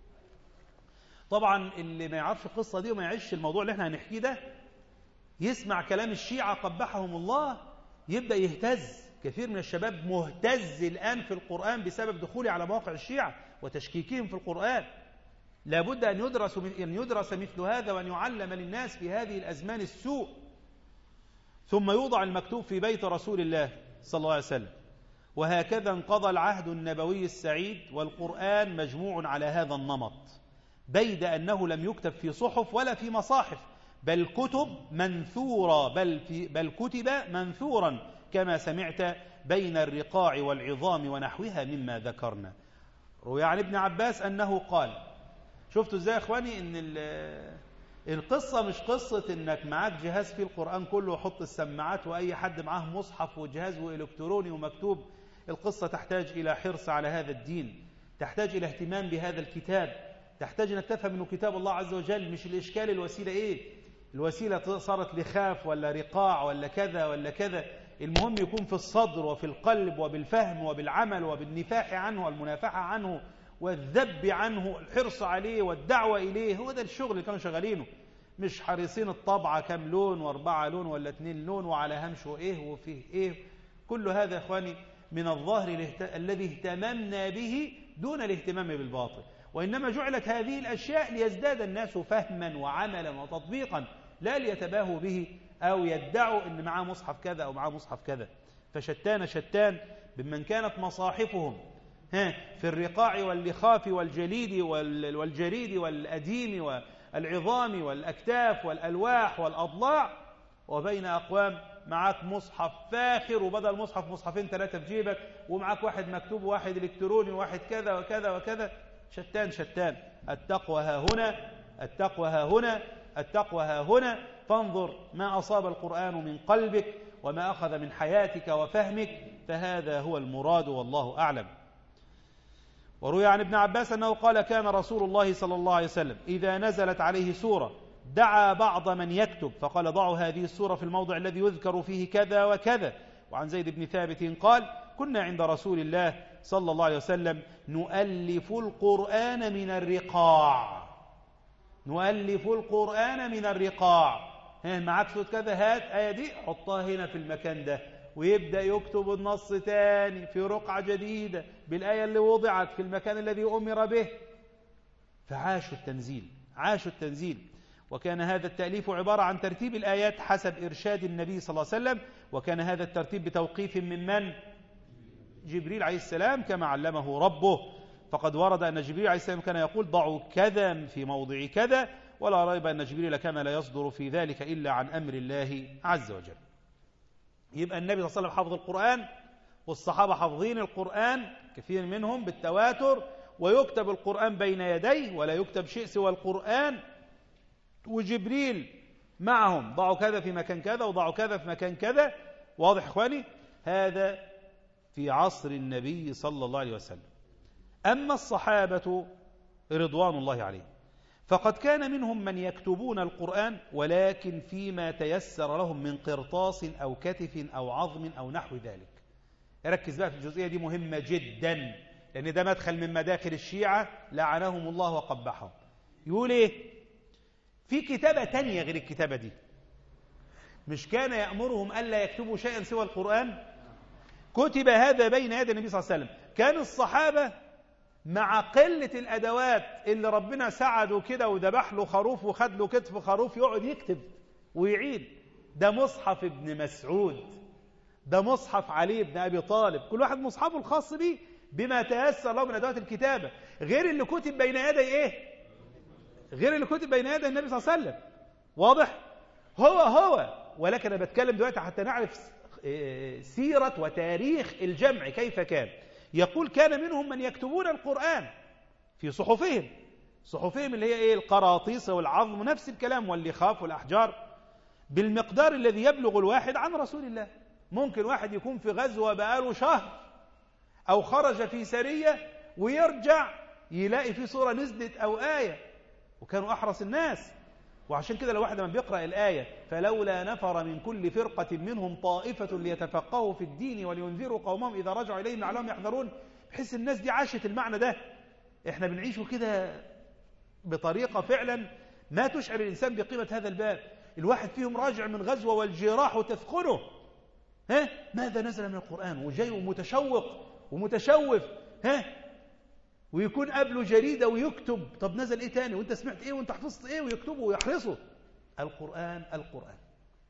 طبعا اللي ما يعرفش القصة دي وما يعيش الموضوع اللي احنا هنحكيه ده يسمع كلام الشيعة قبحهم الله يبدأ يهتز كثير من الشباب مهتز الآن في القرآن بسبب دخوله على مواقع الشيعة وتشكيكهم في القرآن لابد أن يدرس, أن يدرس مثل هذا وأن يعلم للناس في هذه الأزمان السوء ثم يوضع المكتوب في بيت رسول الله صلى الله عليه وسلم وهكذا انقضى العهد النبوي السعيد والقرآن مجموع على هذا النمط بيد أنه لم يكتب في صحف ولا في مصاحف بل كتب منثورة بل, في بل كتب منثورا كما سمعت بين الرقاع والعظام ونحوها مما ذكرنا روي عن ابن عباس أنه قال شفتوا ازاي يا اخواني ان القصة مش قصة انك معاك جهاز فيه القرآن كله وحط السماعات واي حد معاه مصحف وجهاز والكتروني ومكتوب القصة تحتاج الى حرص على هذا الدين تحتاج الى اهتمام بهذا الكتاب تحتاج انك تفهم انه كتاب الله عز وجل مش الاشكال الوسيلة ايه الوسيلة صارت لخاف ولا رقاع ولا كذا ولا كذا المهم يكون في الصدر وفي القلب وبالفهم وبالعمل وبالنفاح عنه والمنافحة عنه والذب عنه الحرص عليه والدعوة إليه هو ده الشغل اللي كانوا شغالينه مش حريصين الطبعة كم لون واربعة لون ولا اتنين لون وعلى همش وإيه وفيه إيه كل هذا يا إخواني من الظاهر الاهت... الذي اهتممنا به دون الاهتمام بالباطل وإنما جعلت هذه الأشياء ليزداد الناس فهما وعملا وتطبيقا لا ليتباهوا به أو يدعوا أن معاه مصحف كذا أو معاه مصحف كذا فشتان شتان بمن كانت مصاحفهم ها في الرقاع واللخاف والجليد والجريد والأديم والعظام والأكتاف والألواح والأضلاع وبين أقوام معاك مصحف فاخر وبدل مصحف مصحفين ثلاثة في جيبك ومعاك واحد مكتوب وواحد إلكتروني وواحد كذا وكذا وكذا شتان شتان التقوى ها هنا التقوى ها هنا التقوى ها هنا فانظر ما أصاب القرآن من قلبك وما أخذ من حياتك وفهمك فهذا هو المراد والله أعلم وروي عن ابن عباس أنه قال كان رسول الله صلى الله عليه وسلم إذا نزلت عليه سورة دعا بعض من يكتب فقال ضعوا هذه السورة في الموضع الذي يذكر فيه كذا وكذا وعن زيد بن ثابت قال كنا عند رسول الله صلى الله عليه وسلم نؤلف القرآن من الرقاع نؤلف القرآن من الرقاع ها معاك صوت كذا هات آية دي حطها هنا في المكان ده ويبدأ يكتب النص تاني في رقعة جديدة بالآية اللي وضعت في المكان الذي أمر به فعاشوا التنزيل عاشوا التنزيل وكان هذا التأليف عبارة عن ترتيب الآيات حسب إرشاد النبي صلى الله عليه وسلم وكان هذا الترتيب بتوقيف من من؟ جبريل عليه السلام كما علمه ربه فقد ورد أن جبريل عليه السلام كان يقول ضعوا كذا في موضع كذا ولا ريب أن جبريل كان لا يصدر في ذلك إلا عن أمر الله عز وجل يبقى النبي صلى الله عليه وسلم حفظ القرآن والصحابة حافظين القرآن كثير منهم بالتواتر ويكتب القرآن بين يديه ولا يكتب شيء سوى القرآن وجبريل معهم ضعوا كذا في مكان كذا وضعوا كذا في مكان كذا واضح إخواني هذا في عصر النبي صلى الله عليه وسلم أما الصحابة رضوان الله عليهم فقد كان منهم من يكتبون القرآن ولكن فيما تيسر لهم من قرطاس أو كتف أو عظم أو نحو ذلك ركز بقى في الجزئية دي مهمة جدا لأن ده مدخل من مداخل الشيعة لعنهم الله وقبحهم يقول إيه في كتابة تانية غير الكتابة دي مش كان يأمرهم ألا يكتبوا شيئا سوى القرآن كتب هذا بين يدي النبي صلى الله عليه وسلم كان الصحابة مع قلة الأدوات اللي ربنا سعده كده وذبح له خروف وخد له كتف خروف يقعد يكتب ويعيد ده مصحف ابن مسعود ده مصحف علي بن أبي طالب كل واحد مصحفه الخاص به بما تيسر له من أدوات الكتابة غير اللي كتب بين يدي إيه غير اللي كتب بين يدي النبي صلى الله عليه وسلم واضح هو هو ولكن أنا بتكلم دلوقتي حتى نعرف سيرة وتاريخ الجمع كيف كان يقول كان منهم من يكتبون القرآن في صحفهم صحفهم اللي هي ايه القراطيس والعظم نفس الكلام واللخاف والأحجار بالمقدار الذي يبلغ الواحد عن رسول الله ممكن واحد يكون في غزوة بقاله شهر أو خرج في سرية ويرجع يلاقي في صورة نزلت أو آية وكانوا أحرص الناس وعشان كده لو واحد لما بيقرأ الآية فلولا نفر من كل فرقة منهم طائفة ليتفقهوا في الدين ولينذروا قومهم إذا رجعوا إليهم لعلهم يحذرون بحيث الناس دي عاشت المعنى ده احنا بنعيشه كده بطريقة فعلا ما تشعر الإنسان بقيمة هذا الباب الواحد فيهم راجع من غزوة والجراح تثخنه ها ماذا نزل من القرآن وجاي ومتشوق ومتشوف ها ويكون قبله جريدة ويكتب طب نزل ايه تاني وانت سمعت ايه وانت حفظت ايه ويكتبه ويحرصه القرآن القرآن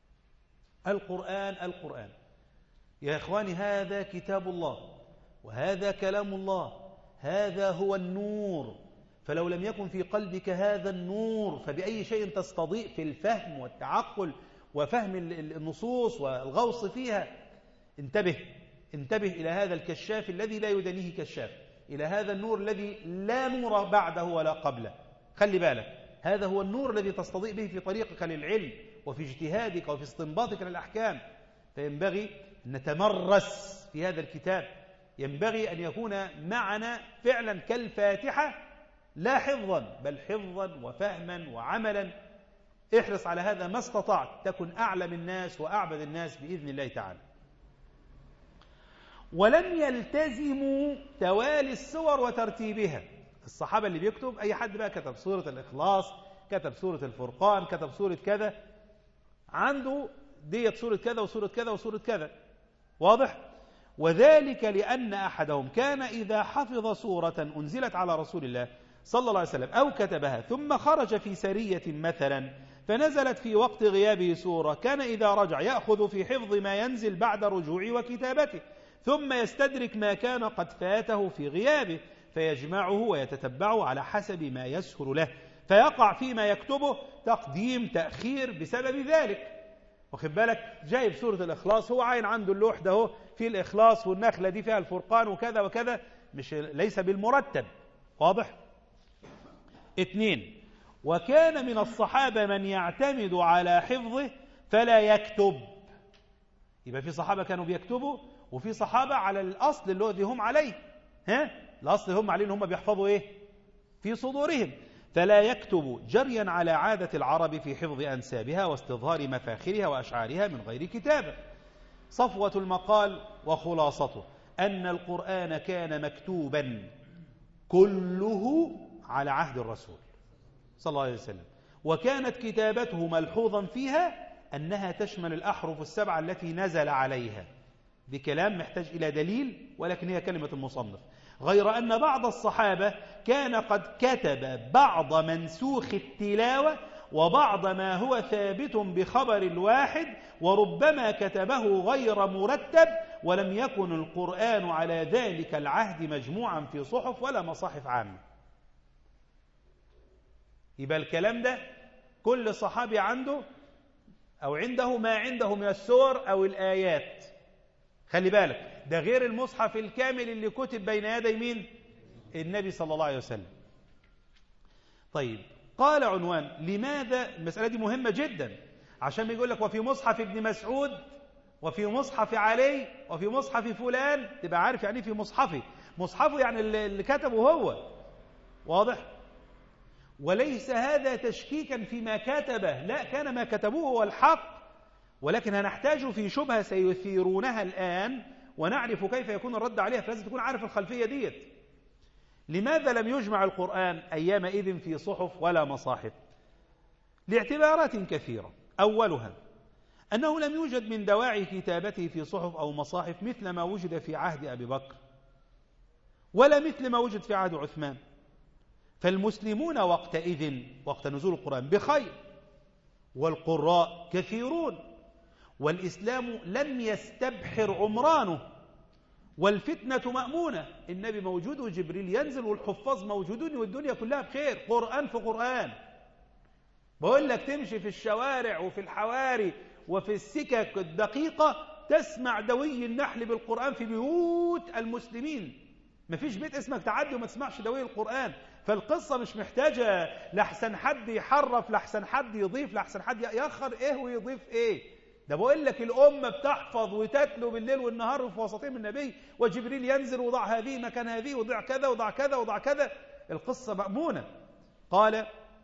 القرآن القرآن يا إخواني هذا كتاب الله وهذا كلام الله هذا هو النور فلو لم يكن في قلبك هذا النور فبأي شيء تستضيء في الفهم والتعقل وفهم النصوص والغوص فيها انتبه انتبه إلى هذا الكشاف الذي لا يدنيه كشاف إلى هذا النور الذي لا نور بعده ولا قبله خلي بالك هذا هو النور الذي تستضيء به في طريقك للعلم وفي اجتهادك وفي استنباطك للأحكام فينبغي أن نتمرس في هذا الكتاب ينبغي أن يكون معنا فعلا كالفاتحة لا حفظا بل حفظا وفهما وعملا احرص على هذا ما استطعت تكن أعلم الناس وأعبد الناس بإذن الله تعالى ولم يلتزموا توالي السور وترتيبها الصحابة اللي بيكتب أي حد بقى كتب سورة الإخلاص كتب سورة الفرقان كتب سورة كذا عنده ديت سورة كذا وسورة كذا وسورة كذا واضح؟ وذلك لأن أحدهم كان إذا حفظ سورة أنزلت على رسول الله صلى الله عليه وسلم أو كتبها ثم خرج في سرية مثلا فنزلت في وقت غيابه سورة كان إذا رجع يأخذ في حفظ ما ينزل بعد رجوع وكتابته ثم يستدرك ما كان قد فاته في غيابه فيجمعه ويتتبعه على حسب ما يسهل له فيقع فيما يكتبه تقديم تأخير بسبب ذلك واخد بالك جايب سورة الإخلاص هو عين عنده اللوح ده هو في الإخلاص والنخلة دي فيها الفرقان وكذا وكذا مش ليس بالمرتب واضح اثنين وكان من الصحابة من يعتمد على حفظه فلا يكتب يبقى في صحابة كانوا بيكتبوا وفي صحابة على الأصل الذي هم عليه ها الأصل اللي هم عليه ان هم بيحفظوا ايه في صدورهم فلا يكتب جريا على عادة العرب في حفظ أنسابها واستظهار مفاخرها وأشعارها من غير كتابة صفوة المقال وخلاصته أن القرآن كان مكتوبا كله على عهد الرسول صلى الله عليه وسلم وكانت كتابته ملحوظا فيها أنها تشمل الأحرف السبعة التي نزل عليها بكلام محتاج إلى دليل ولكن هي كلمة المصنف غير أن بعض الصحابة كان قد كتب بعض منسوخ التلاوة وبعض ما هو ثابت بخبر الواحد وربما كتبه غير مرتب ولم يكن القرآن على ذلك العهد مجموعا في صحف ولا مصاحف عامة يبقى الكلام ده كل صحابي عنده أو عنده ما عنده من السور أو الآيات خلي بالك ده غير المصحف الكامل اللي كتب بين يدي مين النبي صلى الله عليه وسلم طيب قال عنوان لماذا المسألة دي مهمة جدا عشان بيقول لك وفي مصحف ابن مسعود وفي مصحف علي وفي مصحف فلان تبقى عارف يعني في مصحفي مصحفه يعني اللي كتبه هو واضح وليس هذا تشكيكا فيما كتبه لا كان ما كتبوه هو الحق ولكن هنحتاج في شبهة سيثيرونها الآن ونعرف كيف يكون الرد عليها فلازم تكون عارف الخلفية ديت لماذا لم يجمع القرآن أيامئذ في صحف ولا مصاحف لاعتبارات كثيرة أولها أنه لم يوجد من دواعي كتابته في صحف أو مصاحف مثل ما وجد في عهد أبي بكر ولا مثل ما وجد في عهد عثمان فالمسلمون وقتئذ وقت نزول القرآن بخير والقراء كثيرون والإسلام لم يستبحر عمرانه والفتنة مأمونة النبي موجود وجبريل ينزل والحفاظ موجودون والدنيا كلها بخير قرآن في قرآن بقول لك تمشي في الشوارع وفي الحواري وفي السكك الدقيقة تسمع دوي النحل بالقرآن في بيوت المسلمين مفيش بيت اسمك تعدي وما تسمعش دوي القرآن فالقصة مش محتاجة لحسن حد يحرف لحسن حد يضيف لحسن حد يأخر ايه ويضيف ايه ده بقول لك الأمة بتحفظ وتتلو بالليل والنهار في وسطهم النبي وجبريل ينزل وضع هذه مكان هذه وضع كذا وضع كذا وضع كذا القصة مأمونة قال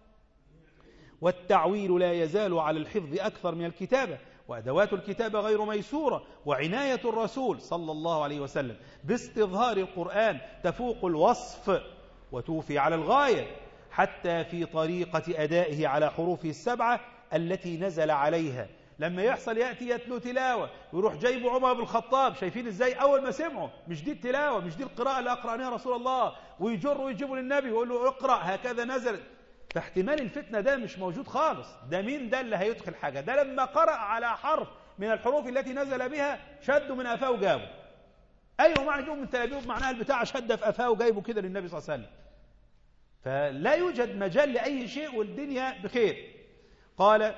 والتعويل لا يزال على الحفظ أكثر من الكتابة وأدوات الكتابة غير ميسورة وعناية الرسول صلى الله عليه وسلم باستظهار القرآن تفوق الوصف وتوفي على الغاية حتى في طريقة أدائه على حروفه السبعة التي نزل عليها لما يحصل يأتي يتلو تلاوة ويروح جايبه عمر بن الخطاب شايفين ازاي أول ما سمعوا مش دي التلاوة مش دي القراءة اللي أقرأ عنها رسول الله ويجر ويجيبه للنبي ويقول له اقرأ هكذا نزل فاحتمال الفتنة ده مش موجود خالص ده مين ده اللي هيدخل حاجة ده لما قرأ على حرف من الحروف التي نزل بها شدوا من أفاه وجابه أيوه معنى جيبه من تلابيب معناها البتاع شد في أفاه وجايبه كده للنبي صلى الله عليه وسلم فلا يوجد مجال لأي شيء والدنيا بخير قال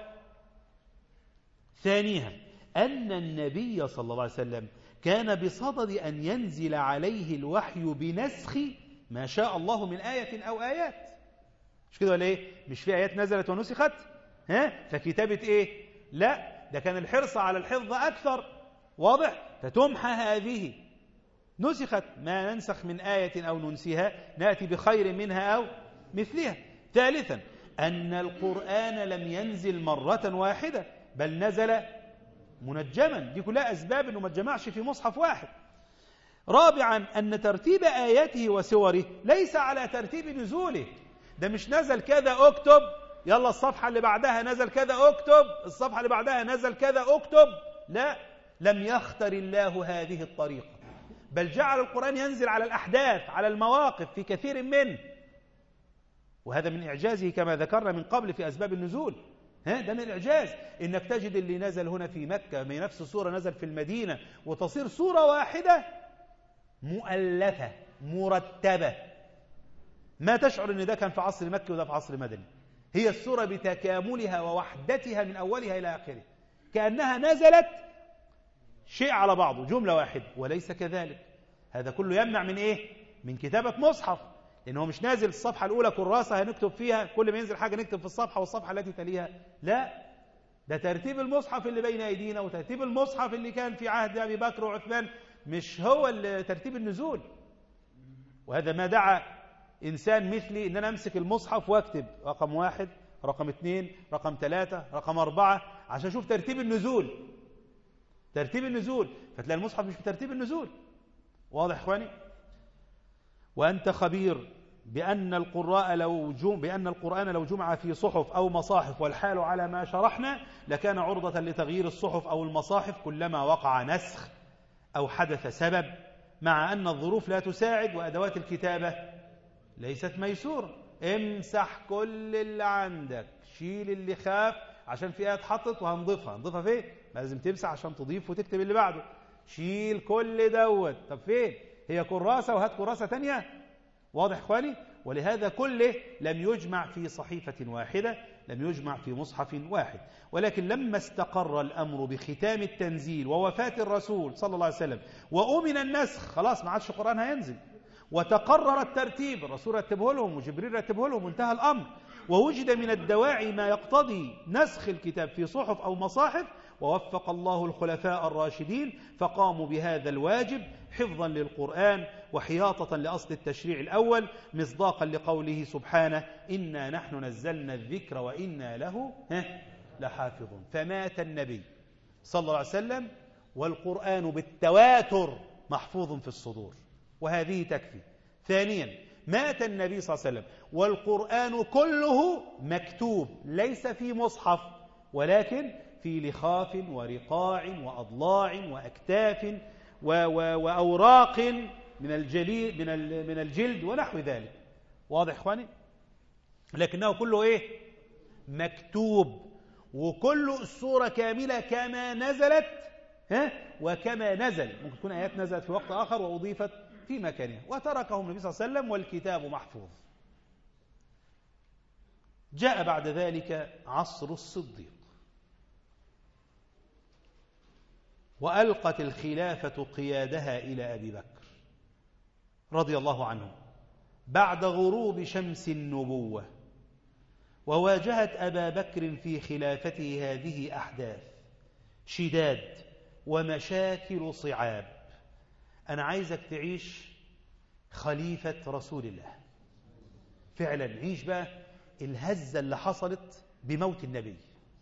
ثانيها أن النبي صلى الله عليه وسلم كان بصدد أن ينزل عليه الوحي بنسخ ما شاء الله من آية أو آيات مش كده ولا إيه مش في آيات نزلت ونسخت ها فكتابة إيه لا ده كان الحرص على الحفظ أكثر واضح فتمحى هذه نسخت ما ننسخ من آية أو ننسيها نأتي بخير منها أو مثلها ثالثا أن القرآن لم ينزل مرة واحدة بل نزل منجما دي كلها أسباب أنه ما تجمعش في مصحف واحد رابعا أن ترتيب آياته وسوره ليس على ترتيب نزوله ده مش نزل كذا اكتب يلا الصفحة اللي بعدها نزل كذا اكتب الصفحة اللي بعدها نزل كذا اكتب لا لم يختر الله هذه الطريقة بل جعل القرآن ينزل على الأحداث على المواقف في كثير منه وهذا من إعجازه كما ذكرنا من قبل في أسباب النزول ها ده من الإعجاز إنك تجد اللي نزل هنا في مكة من نفس الصورة نزل في المدينة وتصير صورة واحدة مؤلفة مرتبة ما تشعر إن ده كان في عصر مكي وده في عصر مدني هي الصورة بتكاملها ووحدتها من أولها إلى آخره كأنها نزلت شيء على بعضه جملة واحدة وليس كذلك هذا كله يمنع من إيه من كتابة مصحف لأنه هو مش نازل الصفحة الأولى كراسة هنكتب فيها كل ما ينزل حاجة نكتب في الصفحة والصفحة التي تليها لا ده ترتيب المصحف اللي بين أيدينا وترتيب المصحف اللي كان في عهد أبي بكر وعثمان مش هو ترتيب النزول وهذا ما دعا إنسان مثلي إن أنا أمسك المصحف وأكتب رقم واحد رقم اثنين رقم ثلاثة رقم أربعة عشان أشوف ترتيب النزول ترتيب النزول فتلاقي المصحف مش بترتيب النزول واضح إخواني وأنت خبير بأن القراء لو جم بأن القرآن لو جمع في صحف أو مصاحف والحال على ما شرحنا لكان عرضة لتغيير الصحف أو المصاحف كلما وقع نسخ أو حدث سبب مع أن الظروف لا تساعد وأدوات الكتابة ليست ميسورة امسح كل اللي عندك شيل اللي خاف عشان في آية اتحطت وهنضيفها هنضيفها فين؟ لازم تمسح عشان تضيف وتكتب اللي بعده شيل كل دوت طب فين؟ هي كراسة وهات كراسة تانية واضح إخواني؟ ولهذا كله لم يجمع في صحيفة واحدة لم يجمع في مصحف واحد ولكن لما استقر الأمر بختام التنزيل ووفاة الرسول صلى الله عليه وسلم وأمن النسخ خلاص ما عادش القرآن هينزل وتقرر الترتيب الرسول رتبه لهم وجبريل رتبه لهم وانتهى الأمر ووجد من الدواعي ما يقتضي نسخ الكتاب في صحف أو مصاحف ووفق الله الخلفاء الراشدين فقاموا بهذا الواجب حفظا للقرآن وحياطة لأصل التشريع الأول مصداقا لقوله سبحانه إنا نحن نزلنا الذكر وإنا له لحافظون فمات النبي صلى الله عليه وسلم والقرآن بالتواتر محفوظ في الصدور وهذه تكفي ثانيا مات النبي صلى الله عليه وسلم والقرآن كله مكتوب ليس في مصحف ولكن في لخاف ورقاع وأضلاع وأكتاف وأوراق من الجليد من من الجلد ونحو ذلك واضح اخواني لكنه كله ايه مكتوب وكل الصورة كاملة كما نزلت ها وكما نزل ممكن تكون آيات نزلت في وقت آخر وأضيفت في مكانها وتركهم النبي صلى الله عليه وسلم والكتاب محفوظ جاء بعد ذلك عصر الصديق وألقت الخلافة قيادها إلى أبي بكر رضي الله عنه بعد غروب شمس النبوة وواجهت أبا بكر في خلافته هذه أحداث شداد ومشاكل صعاب أنا عايزك تعيش خليفة رسول الله فعلا عيش بقى الهزة اللي حصلت بموت النبي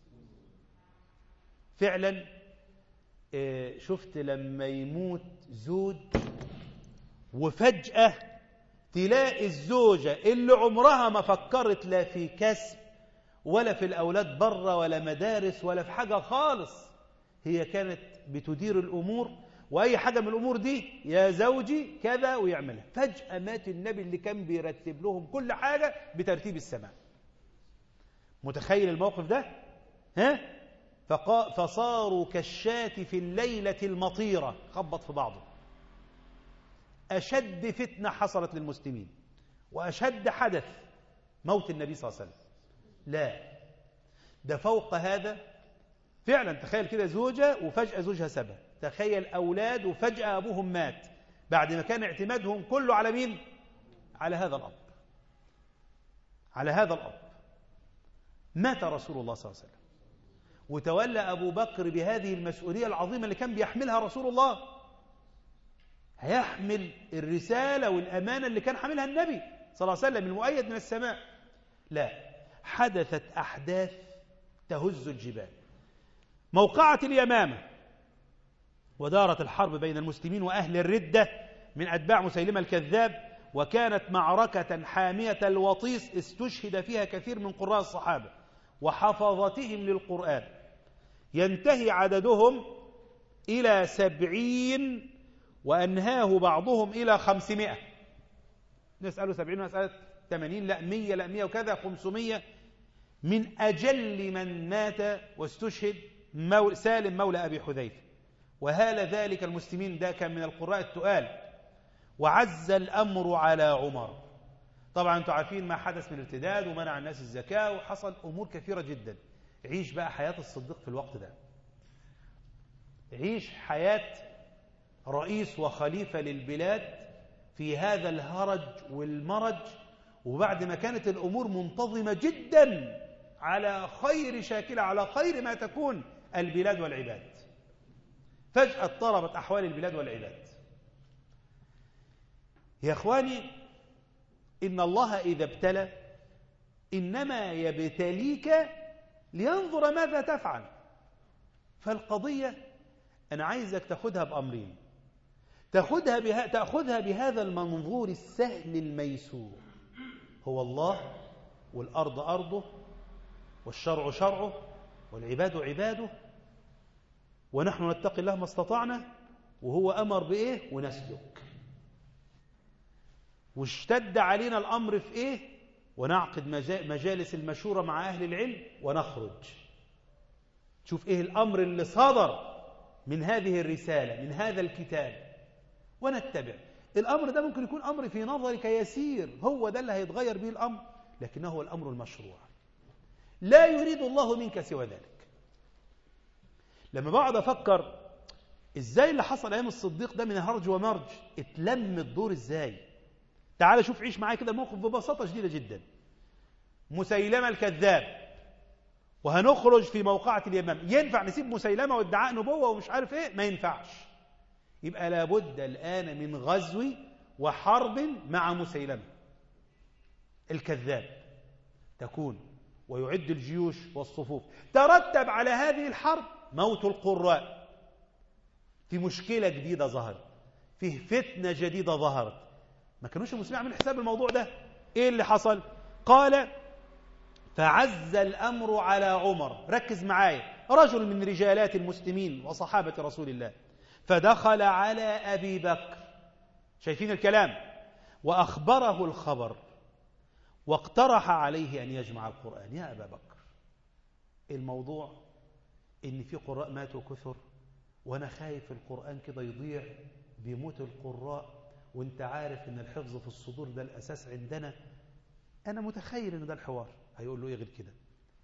فعلا آه، شفت لما يموت زوج وفجأة تلاقي الزوجة اللي عمرها ما فكرت لا في كسب ولا في الأولاد بره ولا مدارس ولا في حاجة خالص هي كانت بتدير الأمور وأي حاجة من الأمور دي يا زوجي كذا ويعملها فجأة مات النبي اللي كان بيرتب لهم كل حاجة بترتيب السماء متخيل الموقف ده ها فصاروا كالشاة في الليلة المطيرة خبط في بعضه أشد فتنة حصلت للمسلمين وأشد حدث موت النبي صلى الله عليه وسلم لا ده فوق هذا فعلا تخيل كده زوجة وفجأة زوجها سبب تخيل أولاد وفجأة أبوهم مات بعد ما كان اعتمادهم كله على مين على هذا الأب على هذا الأب مات رسول الله صلى الله عليه وسلم وتولى أبو بكر بهذه المسؤولية العظيمة اللي كان بيحملها رسول الله هيحمل الرسالة والأمانة اللي كان حاملها النبي صلى الله عليه وسلم المؤيد من السماء لا حدثت أحداث تهز الجبال موقعة اليمامة ودارت الحرب بين المسلمين وأهل الردة من أتباع مسيلمة الكذاب وكانت معركة حامية الوطيس استشهد فيها كثير من قراء الصحابة وحفظتهم للقرآن ينتهي عددهم إلى سبعين وأنهاه بعضهم إلى خمسمائة نسأله سبعين ونسأله ثمانين لا مية لا مية وكذا خمسمية من أجل من مات واستشهد مول سالم مولى أبي حذيفة وهال ذلك المسلمين ده كان من القراء التؤال وعز الأمر على عمر طبعا انتم عارفين ما حدث من ارتداد ومنع الناس الزكاة وحصل أمور كثيرة جدا عيش بقى حياة الصديق في الوقت ده عيش حياة رئيس وخليفة للبلاد في هذا الهرج والمرج وبعد ما كانت الأمور منتظمة جدا على خير شاكلة على خير ما تكون البلاد والعباد فجأة اضطربت أحوال البلاد والعباد يا أخواني إن الله إذا ابتلى إنما يبتليك لينظر ماذا تفعل فالقضية أنا عايزك تاخدها بأمرين تاخدها, بها تأخذها بهذا المنظور السهل الميسور هو الله والأرض أرضه والشرع شرعه والعباد عباده ونحن نتقي الله ما استطعنا وهو أمر بإيه ونسلك واشتد علينا الأمر في إيه ونعقد مجالس المشورة مع أهل العلم ونخرج شوف إيه الأمر اللي صدر من هذه الرسالة من هذا الكتاب ونتبع الأمر ده ممكن يكون أمر في نظرك يسير هو ده اللي هيتغير به الأمر لكنه هو الأمر المشروع لا يريد الله منك سوى ذلك لما بقعد أفكر إزاي اللي حصل أيام الصديق ده من هرج ومرج اتلم الدور إزاي تعال شوف عيش معايا كده الموقف ببساطة شديدة جدا مسيلمة الكذاب وهنخرج في موقعة اليمام ينفع نسيب مسيلمة وادعاء نبوة ومش عارف ايه ما ينفعش يبقى لابد الآن من غزو وحرب مع مسيلمة الكذاب تكون ويعد الجيوش والصفوف ترتب على هذه الحرب موت القراء في مشكلة جديدة ظهرت فيه فتنة جديدة ظهرت ما كانوش المسلمين عاملين حساب الموضوع ده ايه اللي حصل قال فعز الأمر على عمر ركز معايا رجل من رجالات المسلمين وصحابة رسول الله فدخل على أبي بكر شايفين الكلام وأخبره الخبر واقترح عليه أن يجمع القرآن يا أبا بكر الموضوع إن في قراء ماتوا كثر وأنا خايف القرآن كده يضيع بيموت القراء وانت عارف ان الحفظ في الصدور ده الأساس عندنا أنا متخيل ان ده الحوار هيقول له ايه غير كده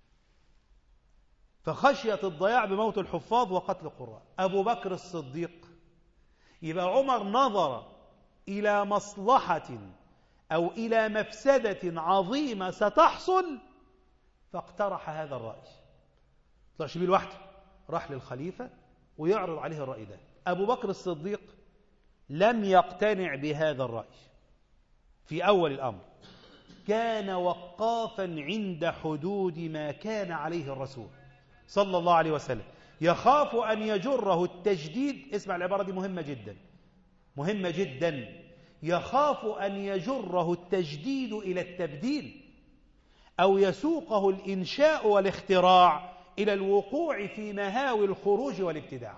فخشية الضياع بموت الحفاظ وقتل القراء أبو بكر الصديق يبقى عمر نظر إلى مصلحة أو إلى مفسدة عظيمة ستحصل فاقترح هذا الرأي طلعش بيه لوحده راح للخليفة ويعرض عليه الرأي ده أبو بكر الصديق لم يقتنع بهذا الرأي في أول الأمر كان وقافا عند حدود ما كان عليه الرسول صلى الله عليه وسلم يخاف أن يجره التجديد اسمع العبارة دي مهمة جدا مهمة جدا يخاف أن يجره التجديد إلى التبديل أو يسوقه الإنشاء والاختراع إلى الوقوع في مهاوي الخروج والابتداع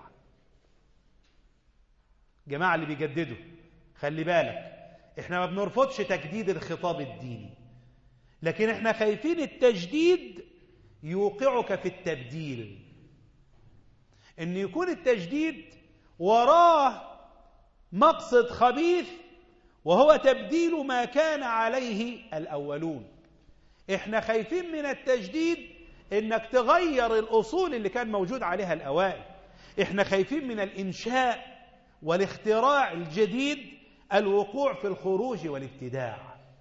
جماعة اللي بيجددوا خلي بالك احنا ما بنرفضش تجديد الخطاب الديني لكن احنا خايفين التجديد يوقعك في التبديل ان يكون التجديد وراه مقصد خبيث وهو تبديل ما كان عليه الأولون احنا خايفين من التجديد انك تغير الأصول اللي كان موجود عليها الأوائل احنا خايفين من الإنشاء والاختراع الجديد الوقوع في الخروج والابتداع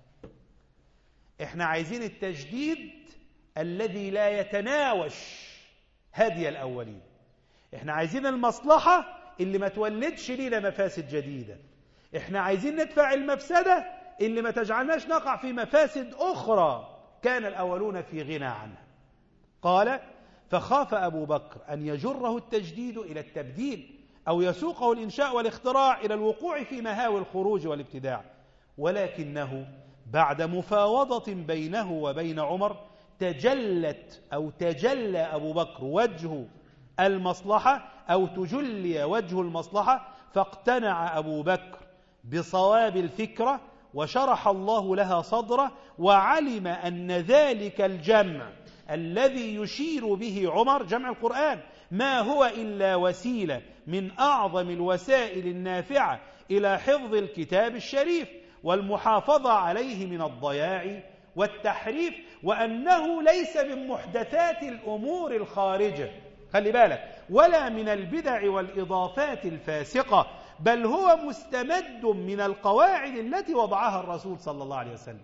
احنا عايزين التجديد الذي لا يتناوش هدي الأولين احنا عايزين المصلحة اللي ما تولدش لينا مفاسد جديدة احنا عايزين ندفع المفسدة اللي ما تجعلناش نقع في مفاسد أخرى كان الأولون في غنى عنها قال فخاف أبو بكر أن يجره التجديد إلى التبديل أو يسوقه الإنشاء والاختراع إلى الوقوع في مهاوي الخروج والابتداع ولكنه بعد مفاوضة بينه وبين عمر تجلت أو تجلى أبو بكر وجه المصلحة أو تجلي وجه المصلحة فاقتنع أبو بكر بصواب الفكرة وشرح الله لها صدره وعلم أن ذلك الجمع الذي يشير به عمر جمع القرآن ما هو إلا وسيلة من أعظم الوسائل النافعة إلى حفظ الكتاب الشريف والمحافظة عليه من الضياع والتحريف وأنه ليس من محدثات الأمور الخارجة خلي بالك ولا من البدع والإضافات الفاسقة بل هو مستمد من القواعد التي وضعها الرسول صلى الله عليه وسلم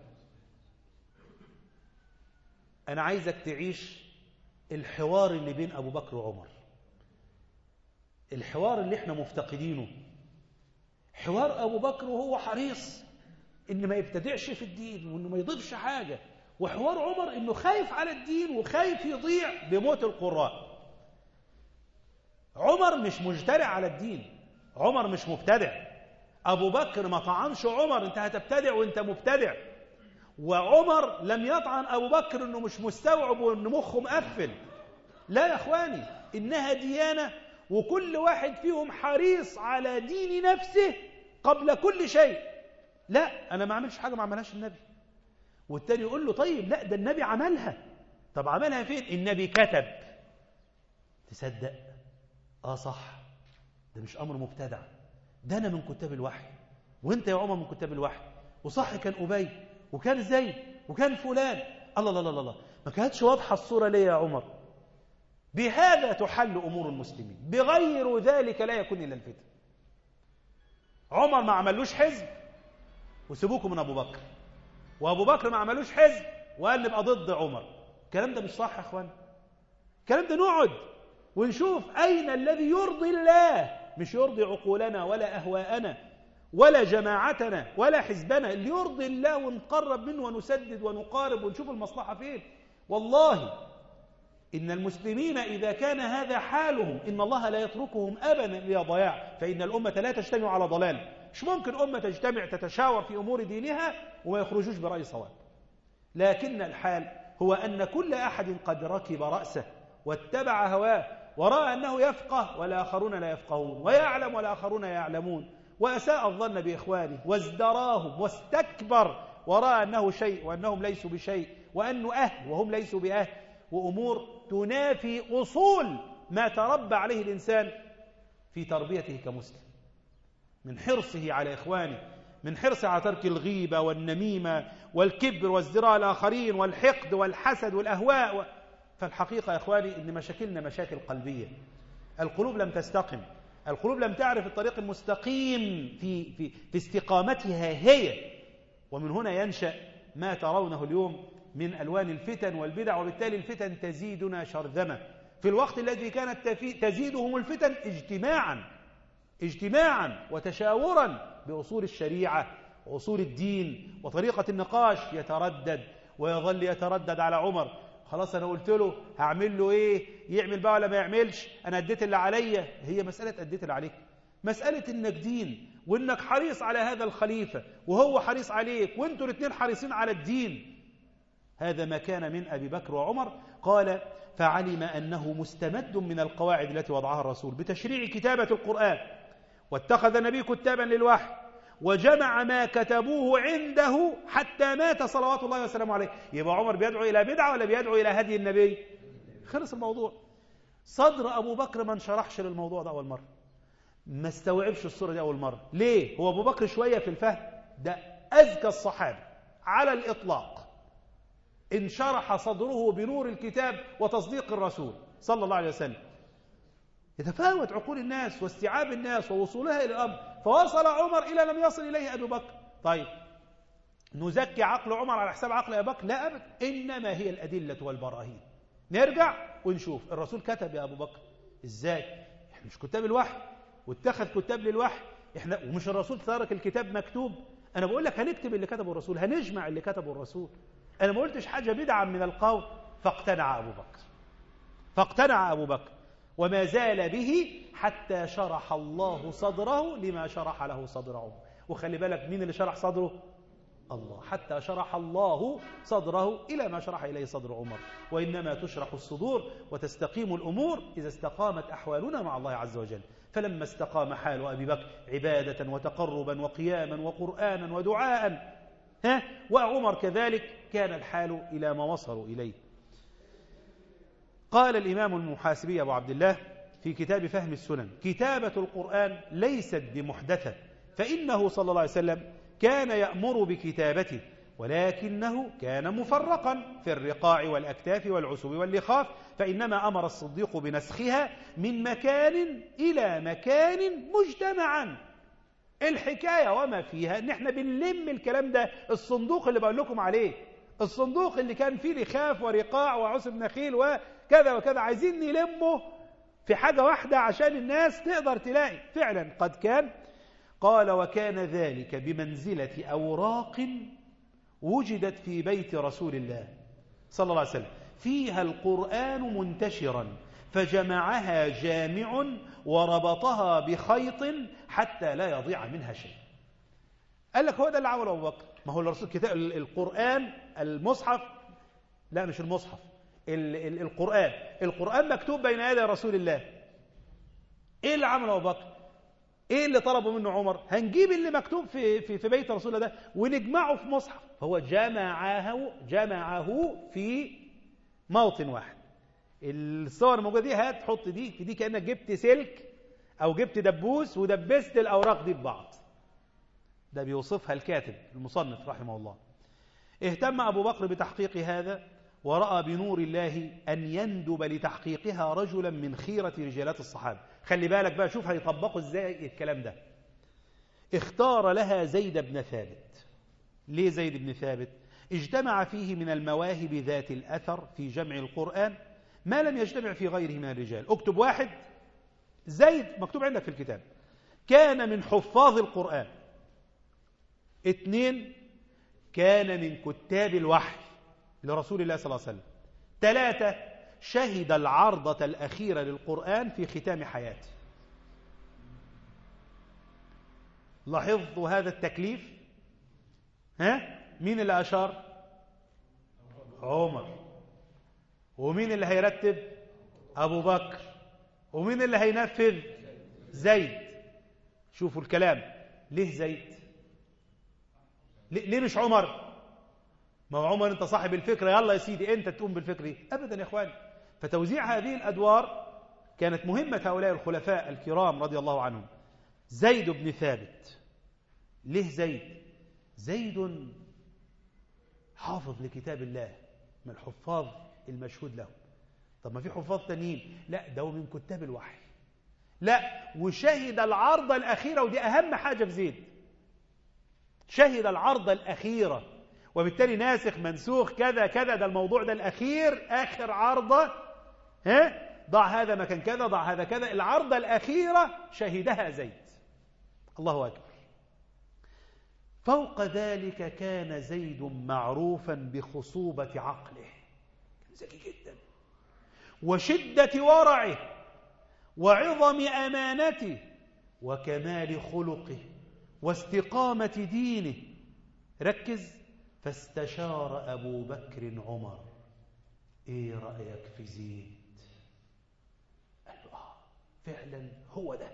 أنا عايزك تعيش الحوار اللي بين أبو بكر وعمر الحوار اللي احنا مفتقدينه حوار أبو بكر وهو حريص إن ما يبتدعش في الدين وإنه ما يضيفش حاجة وحوار عمر إنه خايف على الدين وخايف يضيع بموت القراء عمر مش مجترع على الدين عمر مش مبتدع أبو بكر ما طعنش عمر أنت هتبتدع وأنت مبتدع وعمر لم يطعن أبو بكر أنه مش مستوعب وأنه مخه مقفل لا يا أخواني إنها ديانة وكل واحد فيهم حريص على دين نفسه قبل كل شيء لا أنا ما عملش حاجة ما عملهاش النبي والتاني يقول له طيب لا ده النبي عملها طب عملها فين النبي كتب تصدق اه صح ده مش امر مبتدع ده انا من كتاب الوحي وانت يا عمر من كتاب الوحي وصح كان ابي وكان زيد وكان فلان الله الله الله الله ما كانتش واضحه الصوره ليه يا عمر بهذا تحل امور المسلمين بغير ذلك لا يكون الا الفتن عمر ما عملوش حزب وسيبوكم من ابو بكر وابو بكر ما عملوش حزب وقال نبقى ضد عمر الكلام ده مش صح يا اخوان الكلام ده نقعد ونشوف اين الذي يرضي الله مش يرضي عقولنا ولا اهواءنا ولا جماعتنا ولا حزبنا اللي يرضي الله ونقرب منه ونسدد ونقارب ونشوف المصلحه فين والله إن المسلمين إذا كان هذا حالهم إن الله لا يتركهم أبدا إلى ضياع فإن الأمة لا تجتمع على ضلال مش ممكن أمة تجتمع تتشاور في أمور دينها وما يخرجوش برأي صواب لكن الحال هو أن كل أحد قد ركب رأسه واتبع هواه ورأى أنه يفقه والآخرون لا يفقهون ويعلم والآخرون يعلمون وأساء الظن بإخوانه وازدراهم واستكبر ورأى أنه شيء وأنهم ليسوا بشيء وأنه أهل وهم ليسوا بأهل وأمور تنافي أصول ما تربى عليه الإنسان في تربيته كمسلم من حرصه على إخوانه من حرصه على ترك الغيبة والنميمة والكبر وازدراء الآخرين والحقد والحسد والأهواء و... فالحقيقة يا إخواني إن مشاكلنا مشاكل قلبية القلوب لم تستقم القلوب لم تعرف الطريق المستقيم في, في, في استقامتها هي ومن هنا ينشأ ما ترونه اليوم من ألوان الفتن والبدع وبالتالي الفتن تزيدنا شرذمة في الوقت الذي كانت تزيدهم الفتن اجتماعا اجتماعا وتشاورا بأصول الشريعة وأصول الدين وطريقة النقاش يتردد ويظل يتردد على عمر خلاص أنا قلت له هعمل له إيه يعمل بقى ولا ما يعملش أنا أديت اللي عليا هي مسألة أديت اللي عليك مسألة إنك دين وإنك حريص على هذا الخليفة وهو حريص عليك وإنتوا الاثنين حريصين على الدين هذا ما كان من أبي بكر وعمر قال فعلم أنه مستمد من القواعد التي وضعها الرسول بتشريع كتابة القرآن واتخذ النبي كتابا للوحي وجمع ما كتبوه عنده حتى مات صلوات الله وسلامه عليه يبقى عمر بيدعو إلى بدعة ولا بيدعو إلى هدي النبي خلص الموضوع صدر أبو بكر ما انشرحش للموضوع ده أول مرة ما استوعبش الصورة دي أول مرة ليه هو أبو بكر شوية في الفهم ده أذكى الصحابة على الإطلاق انشرح صدره بنور الكتاب وتصديق الرسول صلى الله عليه وسلم يتفاوت عقول الناس واستيعاب الناس ووصولها إلى الأمر فوصل عمر إلى لم يصل إليه أبو بكر طيب نزكي عقل عمر على حساب عقل أبو بكر لا أبدا إنما هي الأدلة والبراهين نرجع ونشوف الرسول كتب يا أبو بكر إزاي إحنا مش كتاب الوحي واتخذ كتاب للوحي إحنا ومش الرسول ترك الكتاب مكتوب أنا بقول لك هنكتب اللي كتبه الرسول هنجمع اللي كتبه الرسول أنا ما قلتش حاجة بدعا من القول فاقتنع أبو بكر فاقتنع أبو بكر وما زال به حتى شرح الله صدره لما شرح له صدر عمر وخلي بالك مين اللي شرح صدره الله حتى شرح الله صدره إلى ما شرح إليه صدر عمر وإنما تشرح الصدور وتستقيم الأمور إذا استقامت أحوالنا مع الله عز وجل فلما استقام حال أبي بكر عبادة وتقربا وقياما وقرآنا ودعاء ها وعمر كذلك كان الحال إلى ما وصلوا إليه قال الإمام المحاسبي أبو عبد الله في كتاب فهم السنن كتابة القرآن ليست بمحدثة فإنه صلى الله عليه وسلم كان يأمر بكتابته ولكنه كان مفرقا في الرقاع والأكتاف والعسب واللخاف فإنما أمر الصديق بنسخها من مكان إلى مكان مجتمعا الحكاية وما فيها ان احنا بنلم الكلام ده الصندوق اللي بقول لكم عليه الصندوق اللي كان فيه لخاف ورقاع وعسب نخيل وكذا وكذا عايزين نلمه في حاجة واحدة عشان الناس تقدر تلاقي فعلا قد كان قال وكان ذلك بمنزلة أوراق وجدت في بيت رسول الله صلى الله عليه وسلم فيها القرآن منتشرا فجمعها جامع وربطها بخيط حتى لا يضيع منها شيء قال لك هو ده اللي عمله أبو بكر ما هو الرسول كتاب القرآن المصحف لا مش المصحف القرآن القرآن مكتوب بين يدي رسول الله ايه اللي عمله ابو بكر ايه اللي طلبه منه عمر هنجيب اللي مكتوب في في, في بيت رسول الله ده ونجمعه في مصحف فهو جمعه جمعه في موطن واحد الصور الموجوده دي هات حط دي في دي كانك جبت سلك او جبت دبوس ودبست الاوراق دي ببعض ده بيوصفها الكاتب المصنف رحمه الله اهتم ابو بكر بتحقيق هذا ورأى بنور الله أن يندب لتحقيقها رجلا من خيرة رجالات الصحابة خلي بالك بقى شوف هيطبقوا ازاي الكلام ده اختار لها زيد بن ثابت ليه زيد بن ثابت اجتمع فيه من المواهب ذات الأثر في جمع القرآن ما لم يجتمع في غيره من الرجال اكتب واحد زيد مكتوب عندك في الكتاب كان من حفاظ القرآن اثنين كان من كتاب الوحي لرسول الله صلى الله عليه وسلم ثلاثة شهد العرضة الأخيرة للقرآن في ختام حياته لاحظوا هذا التكليف ها مين اللي أشار عمر ومين اللي هيرتب أبو بكر ومين اللي هينفذ زيد شوفوا الكلام ليه زيد ليه مش عمر ما هو عمر انت صاحب الفكره يلا يا سيدي انت تقوم بالفكره دي ابدا يا اخواني فتوزيع هذه الادوار كانت مهمه هؤلاء الخلفاء الكرام رضي الله عنهم زيد بن ثابت ليه زيد زيد حافظ لكتاب الله من الحفاظ المشهود له طب ما في حفاظ تانيين لا ده من كتاب الوحي لا وشهد العرضة الأخيرة ودي أهم حاجة في زيد شهد العرضة الأخيرة وبالتالي ناسخ منسوخ كذا كذا ده الموضوع ده الأخير آخر عرضة ها ضع هذا مكان كذا ضع هذا كذا العرضة الأخيرة شهدها زيد الله أكبر فوق ذلك كان زيد معروفا بخصوبة عقله ذكي جدا وشدة ورعه وعظم أمانته وكمال خلقه واستقامة دينه ركز فاستشار أبو بكر عمر إيه رأيك في زيد قال له آه فعلا هو ده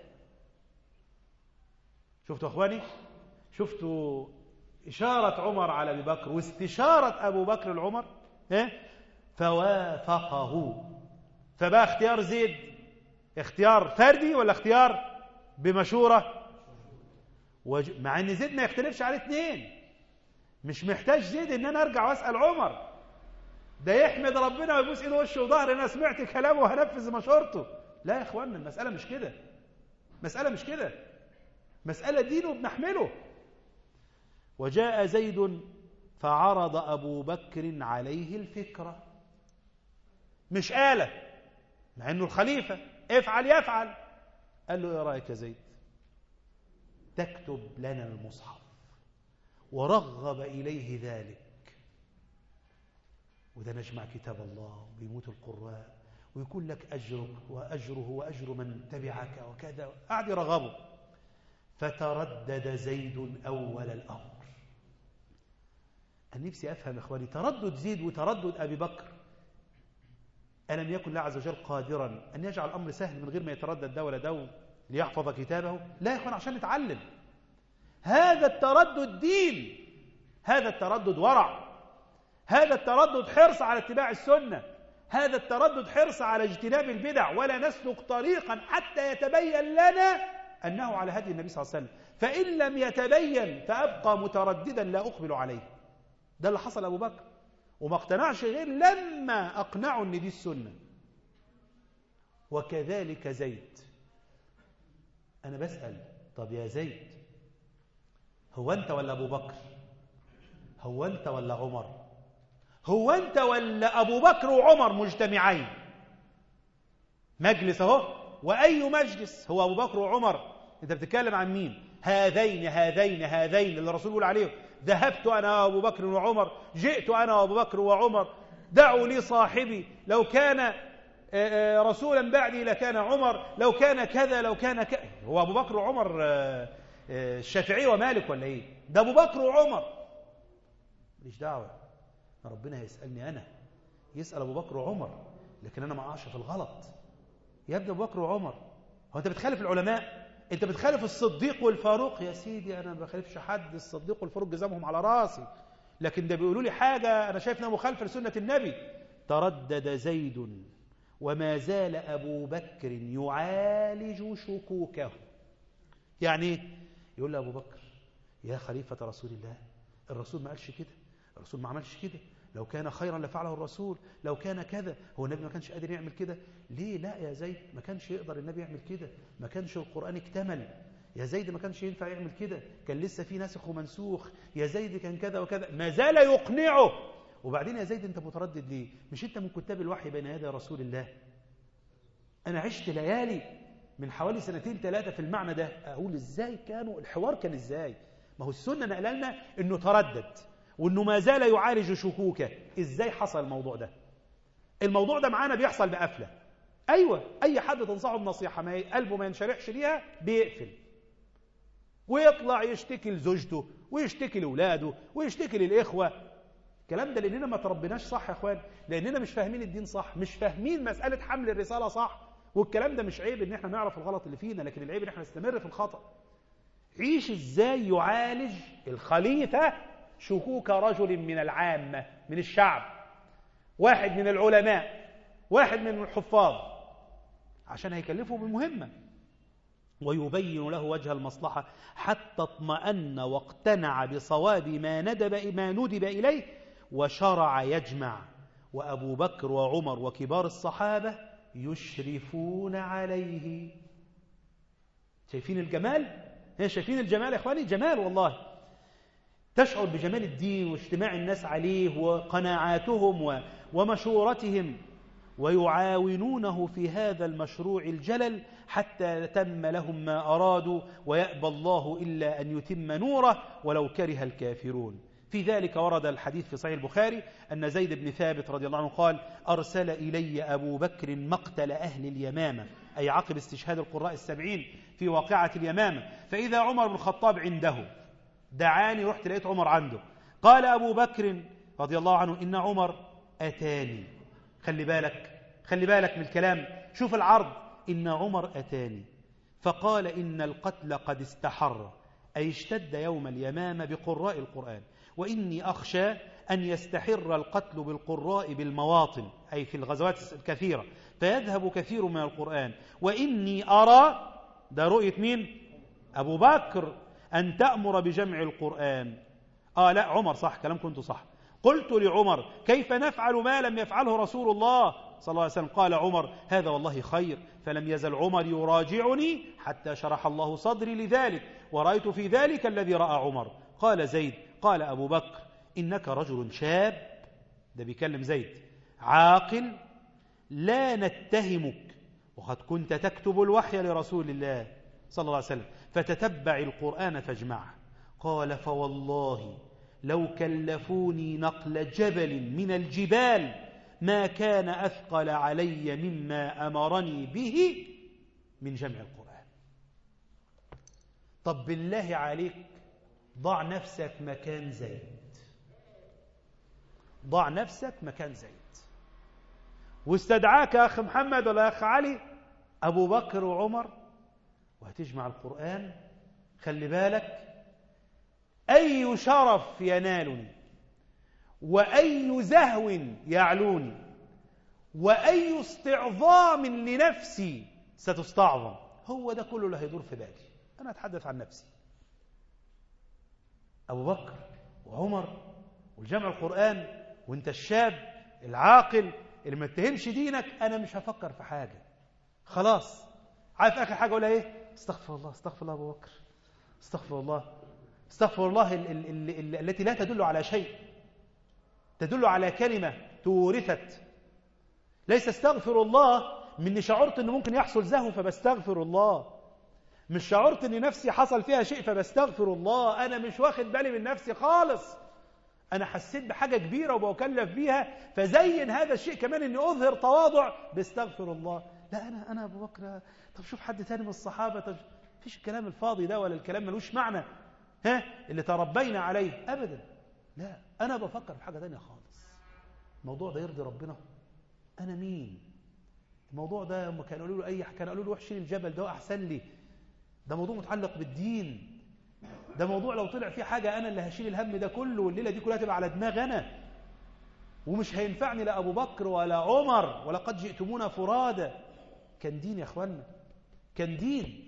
شفتوا أخواني شفتوا إشارة عمر على أبي بكر واستشارة أبو بكر العمر إيه؟ فوافقه فبقى اختيار زيد اختيار فردي ولا اختيار بمشورة وج... مع ان زيد ما يختلفش عليه اثنين مش محتاج زيد ان انا ارجع واسال عمر ده يحمد ربنا ويبوس ايده وشه وظهر انا سمعت كلامه وهنفذ مشورته لا يا اخوانا المساله مش كده مساله مش كده مساله دينه بنحمله وجاء زيد فعرض ابو بكر عليه الفكره مش آلة مع انه الخليفه افعل يفعل قال له ايه رايك يا زيد تكتب لنا المصحف ورغب إليه ذلك وده نجمع كتاب الله ويموت القراء ويكون لك أجرك وأجره وأجر من تبعك وكذا قعد يرغبه فتردد زيد أول الأمر أنا نفسي أفهم إخواني تردد زيد وتردد أبي بكر ألم يكن الله عز وجل قادرا أن يجعل الأمر سهل من غير ما يتردد ده ولا ده ليحفظ كتابه لا يا إخوان عشان نتعلم هذا التردد دين هذا التردد ورع هذا التردد حرص على اتباع السنة هذا التردد حرص على اجتناب البدع ولا نسلك طريقا حتى يتبين لنا أنه على هدي النبي صلى الله عليه وسلم فإن لم يتبين فأبقى مترددا لا أقبل عليه ده اللي حصل أبو بكر وما اقتنعش غير لما أقنعوا أن دي السنة وكذلك زيد أنا بسأل طب يا زيد هو أنت ولا أبو بكر هو أنت ولا عمر هو أنت ولا أبو بكر وعمر مجتمعين مجلس أهو وأي مجلس هو أبو بكر وعمر أنت بتتكلم عن مين هذين هذين هذين اللي الرسول يقول عليهم ذهبت أنا وأبو بكر وعمر جئت أنا وأبو بكر وعمر دعوا لي صاحبي لو كان رسولا بعدي لكان عمر لو كان كذا لو كان كذا هو أبو بكر وعمر الشافعي ومالك ولا إيه ده أبو بكر وعمر ماليش دعوة ربنا هيسألني أنا يسأل أبو بكر وعمر لكن أنا ما أقعش في الغلط يا ابني أبو بكر وعمر هو أنت بتخالف العلماء أنت بتخالف الصديق والفاروق يا سيدي أنا ما بخالفش حد الصديق والفاروق جزامهم على راسي لكن ده بيقولوا لي حاجة أنا شايف انها مخالفة لسنة النبي تردد زيد وما زال أبو بكر يعالج شكوكه يعني يقول له أبو بكر يا خليفة رسول الله الرسول ما قالش كده الرسول ما عملش كده لو كان خيرا لفعله الرسول لو كان كذا هو النبي ما كانش قادر يعمل كده ليه لا يا زيد ما كانش يقدر النبي يعمل كده ما كانش القرآن اكتمل يا زيد ما كانش ينفع يعمل كده كان لسه في ناسخ ومنسوخ يا زيد كان كذا وكذا ما زال يقنعه وبعدين يا زيد انت متردد ليه مش انت من كتاب الوحي بين يدي رسول الله انا عشت ليالي من حوالي سنتين ثلاثة في المعنى ده اقول ازاي كانوا الحوار كان ازاي ما هو السنة نقل لنا انه تردد وانه ما زال يعالج شكوكه ازاي حصل الموضوع ده الموضوع ده معانا بيحصل بقفله ايوه اي حد تنصحه بنصيحه ما قلبه ما ينشرحش ليها بيقفل ويطلع يشتكي لزوجته ويشتكي لاولاده ويشتكي للاخوه الكلام ده لاننا ما تربيناش صح يا اخوان لاننا مش فاهمين الدين صح مش فاهمين مساله حمل الرساله صح والكلام ده مش عيب ان احنا نعرف الغلط اللي فينا لكن العيب ان احنا نستمر في الخطا عيش ازاي يعالج الخليفه شكوك رجل من العامة من الشعب واحد من العلماء واحد من الحفاظ عشان هيكلفه بمهمة ويبين له وجه المصلحة حتى اطمأن واقتنع بصواب ما ندب ما ندب إليه وشرع يجمع وأبو بكر وعمر وكبار الصحابة يشرفون عليه شايفين الجمال؟ شايفين الجمال يا إخواني؟ جمال والله تشعر بجمال الدين واجتماع الناس عليه وقناعاتهم ومشورتهم ويعاونونه في هذا المشروع الجلل حتى تم لهم ما أرادوا ويأبى الله إلا أن يتم نوره ولو كره الكافرون في ذلك ورد الحديث في صحيح البخاري أن زيد بن ثابت رضي الله عنه قال أرسل إلي أبو بكر مقتل أهل اليمامة أي عقب استشهاد القراء السبعين في واقعة اليمامة فإذا عمر بن الخطاب عنده دعاني رحت لقيت عمر عنده قال أبو بكر رضي الله عنه إن عمر أتاني خلي بالك خلي بالك من الكلام شوف العرض إن عمر أتاني فقال إن القتل قد استحر أي اشتد يوم اليمامة بقراء القرآن وإني أخشى أن يستحر القتل بالقراء بالمواطن أي في الغزوات الكثيرة فيذهب كثير من القرآن وإني أرى ده رؤية مين أبو بكر أن تأمر بجمع القرآن آه لا عمر صح كلام كنت صح قلت لعمر كيف نفعل ما لم يفعله رسول الله صلى الله عليه وسلم قال عمر هذا والله خير فلم يزل عمر يراجعني حتى شرح الله صدري لذلك ورأيت في ذلك الذي رأى عمر قال زيد قال أبو بكر إنك رجل شاب ده بيكلم زيد عاقل لا نتهمك وقد كنت تكتب الوحي لرسول الله صلى الله عليه وسلم فتتبع القرآن فاجمعه قال فوالله لو كلفوني نقل جبل من الجبال ما كان أثقل علي مما أمرني به من جمع القرآن طب بالله عليك ضع نفسك مكان زيد ضع نفسك مكان زيد واستدعاك أخ محمد ولا أخ علي أبو بكر وعمر وهتجمع القرآن خلي بالك أي شرف ينالني وأي زهو يعلوني وأي استعظام لنفسي ستستعظم هو ده كله اللي هيدور في بالي أنا أتحدث عن نفسي أبو بكر وعمر والجمع القرآن وانت الشاب العاقل اللي ما اتهمش دينك انا مش هفكر في حاجة خلاص عارف اخر حاجة اقولها ايه استغفر الله استغفر الله ابو بكر استغفر الله استغفر الله ال ال ال ال التي لا تدل على شيء تدل على كلمة تورثت ليس استغفر الله مني شعرت انه ممكن يحصل زهو فبستغفر الله مش شعرت ان نفسي حصل فيها شيء فبستغفر الله انا مش واخد بالي من نفسي خالص انا حسيت بحاجه كبيره وبكلف بيها فزين هذا الشيء كمان اني اظهر تواضع باستغفر الله لا انا انا ابو بكر طب شوف حد تاني من الصحابه طب فيش الكلام الفاضي ده ولا الكلام ملوش معنى ها اللي تربينا عليه ابدا لا انا بفكر في حاجه ثانيه خالص الموضوع ده يرضي ربنا انا مين الموضوع ده هم كانوا يقولوا له اي كانوا يقولوا له روح شيل الجبل ده احسن لي ده موضوع متعلق بالدين ده موضوع لو طلع فيه حاجة أنا اللي هشيل الهم ده كله والليلة دي كلها تبقى على دماغ أنا ومش هينفعني لا أبو بكر ولا عمر ولقد جئتمونا فرادا كان دين يا أخوانا كان دين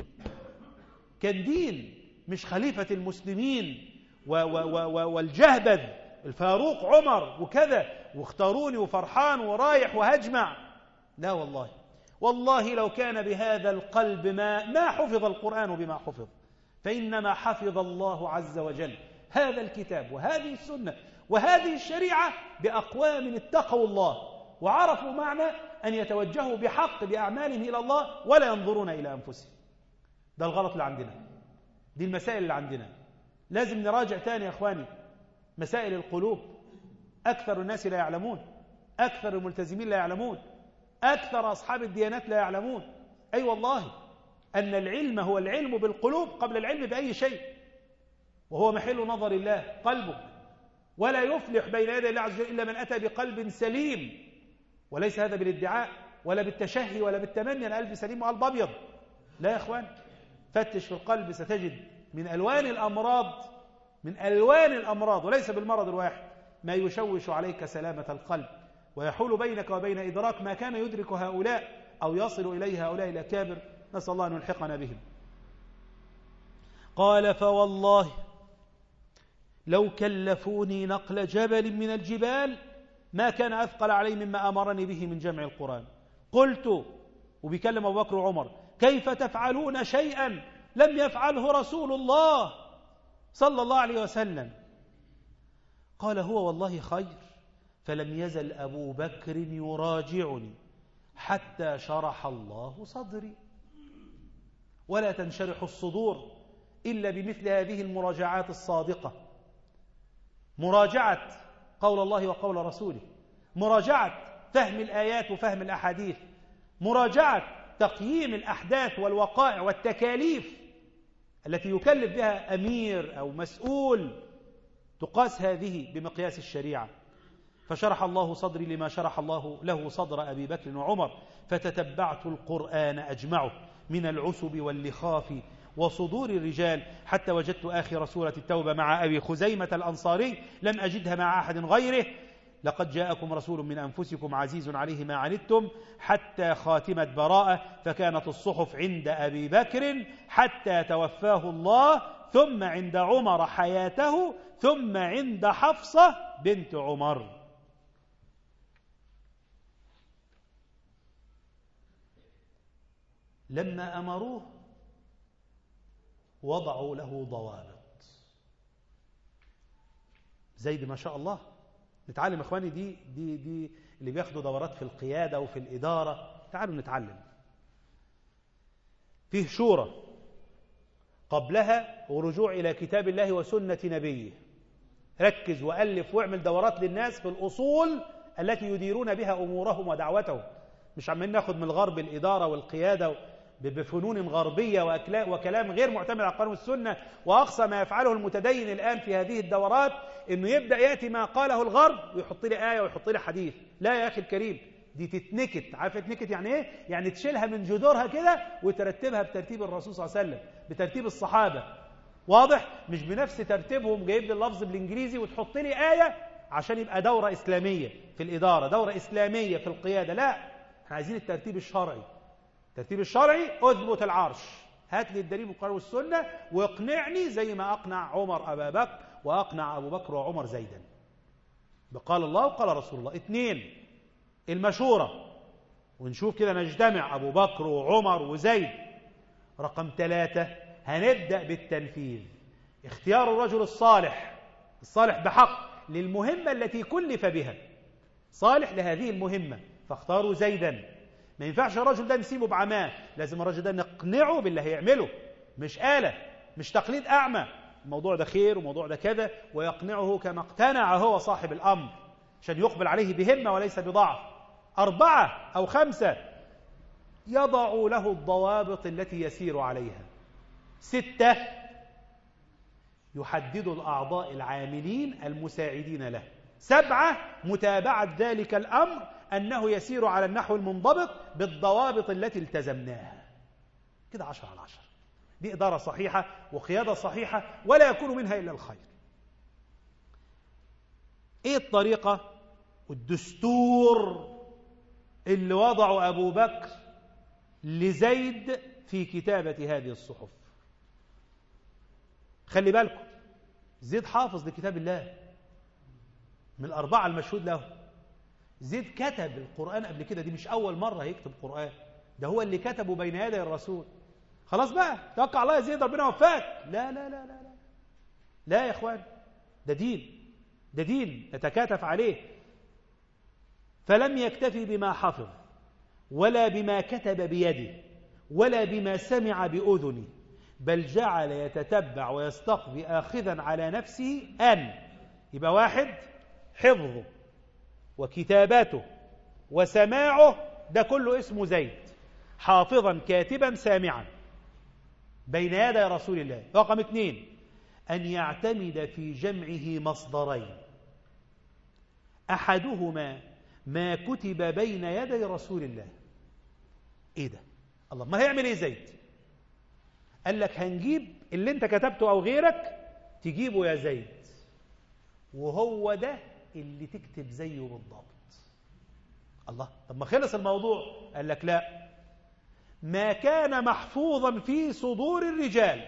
كان دين مش خليفة المسلمين و و و والجهبذ الفاروق عمر وكذا واختاروني وفرحان ورايح وهجمع لا والله والله لو كان بهذا القلب ما ما حفظ القرآن بما حفظ فإنما حفظ الله عز وجل هذا الكتاب وهذه السنة وهذه الشريعة بأقوام اتقوا الله وعرفوا معنى أن يتوجهوا بحق بأعمالهم إلى الله ولا ينظرون إلى أنفسهم ده الغلط اللي عندنا دي المسائل اللي عندنا لازم نراجع تاني يا أخواني مسائل القلوب أكثر الناس لا يعلمون أكثر الملتزمين لا يعلمون أكثر أصحاب الديانات لا يعلمون أي أيوة والله أن العلم هو العلم بالقلوب قبل العلم بأي شيء وهو محل نظر الله قلبك ولا يفلح بين يدي الله عز وجل إلا من أتى بقلب سليم وليس هذا بالادعاء ولا بالتشهي ولا بالتمني أنا قلبي سليم وقلب أبيض لا يا أخوان فتش في القلب ستجد من ألوان الأمراض من ألوان الأمراض وليس بالمرض الواحد ما يشوش عليك سلامة القلب ويحول بينك وبين إدراك ما كان يدرك هؤلاء أو يصل إليه هؤلاء الأكابر نسأل الله أن يلحقنا بهم قال فوالله لو كلفوني نقل جبل من الجبال ما كان أثقل علي مما أمرني به من جمع القرآن قلت وبيكلم أبو بكر وعمر كيف تفعلون شيئا لم يفعله رسول الله صلى الله عليه وسلم قال هو والله خير فلم يزل أبو بكر يراجعني حتى شرح الله صدري ولا تنشرح الصدور إلا بمثل هذه المراجعات الصادقة مراجعة قول الله وقول رسوله مراجعة فهم الآيات وفهم الأحاديث مراجعة تقييم الأحداث والوقائع والتكاليف التي يكلف بها أمير أو مسؤول تقاس هذه بمقياس الشريعة فشرح الله صدري لما شرح الله له صدر أبي بكر وعمر فتتبعت القرآن أجمعه من العسب واللخاف وصدور الرجال حتى وجدت آخر سورة التوبة مع أبي خزيمة الأنصاري لم أجدها مع أحد غيره لقد جاءكم رسول من أنفسكم عزيز عليه ما عنتم حتى خاتمة براءة فكانت الصحف عند أبي بكر حتى توفاه الله ثم عند عمر حياته ثم عند حفصة بنت عمر لما أمروه وضعوا له ضوابط زيد ما شاء الله نتعلم اخواني دي دي دي اللي بياخدوا دورات في القيادة وفي الإدارة تعالوا نتعلم فيه شورى قبلها ورجوع إلى كتاب الله وسنة نبيه ركز وألف واعمل دورات للناس في الأصول التي يديرون بها أمورهم ودعوتهم مش عمالين ناخد من الغرب الإدارة والقيادة بفنون غربية وكلام غير معتمد على القرآن والسنة وأقصى ما يفعله المتدين الآن في هذه الدورات أنه يبدأ يأتي ما قاله الغرب ويحط لي آية ويحط لي حديث لا يا أخي الكريم دي تتنكت عارف تتنكت يعني إيه؟ يعني تشيلها من جذورها كده وترتبها بترتيب الرسول صلى الله عليه وسلم بترتيب الصحابة واضح مش بنفس ترتيبهم جايب لي اللفظ بالإنجليزي وتحط لي آية عشان يبقى دورة إسلامية في الإدارة دورة إسلامية في القيادة لا احنا عايزين الترتيب الشرعي الترتيب الشرعي اثبت العرش هات لي الدليل من القرآن والسنة واقنعني زي ما أقنع عمر أبا بكر وأقنع أبو بكر وعمر زيدا بقال الله وقال رسول الله اثنين المشورة ونشوف كده نجتمع أبو بكر وعمر وزيد رقم ثلاثة هنبدأ بالتنفيذ اختيار الرجل الصالح الصالح بحق للمهمة التي كلف بها صالح لهذه المهمة فاختاروا زيدا ما ينفعش الرجل ده نسيبه بعماه لازم الرجل ده نقنعه باللي هيعمله مش آلة مش تقليد أعمى الموضوع ده خير وموضوع ده كذا ويقنعه كما اقتنع هو صاحب الأمر عشان يقبل عليه بهمة وليس بضعف أربعة أو خمسة يضع له الضوابط التي يسير عليها ستة يحدد الأعضاء العاملين المساعدين له سبعة متابعة ذلك الأمر أنه يسير على النحو المنضبط بالضوابط التي التزمناها كده عشر على عشر دي إدارة صحيحة وقيادة صحيحة ولا يكون منها إلا الخير إيه الطريقة والدستور اللي وضعه أبو بكر لزيد في كتابة هذه الصحف خلي بالكم زيد حافظ لكتاب الله من الأربعة المشهود له زيد كتب القرآن قبل كده دي مش أول مرة يكتب قرآن ده هو اللي كتبه بين يدي الرسول خلاص بقى توقع الله يا زيد ربنا وفاك لا لا لا لا لا لا يا اخوان ده دين ده دين نتكاتف عليه فلم يكتفي بما حفظ ولا بما كتب بيده ولا بما سمع بأذنه بل جعل يتتبع ويستقضي آخذا على نفسه أن يبقى واحد حفظه وكتاباته وسماعه ده كله اسمه زيد حافظا كاتبا سامعا بين يدي رسول الله رقم اثنين أن يعتمد في جمعه مصدرين أحدهما ما كتب بين يدي رسول الله إيه ده الله ما هيعمل إيه زيد قال لك هنجيب اللي انت كتبته أو غيرك تجيبه يا زيد وهو ده اللي تكتب زيه بالضبط الله طب ما خلص الموضوع قال لك لا ما كان محفوظا في صدور الرجال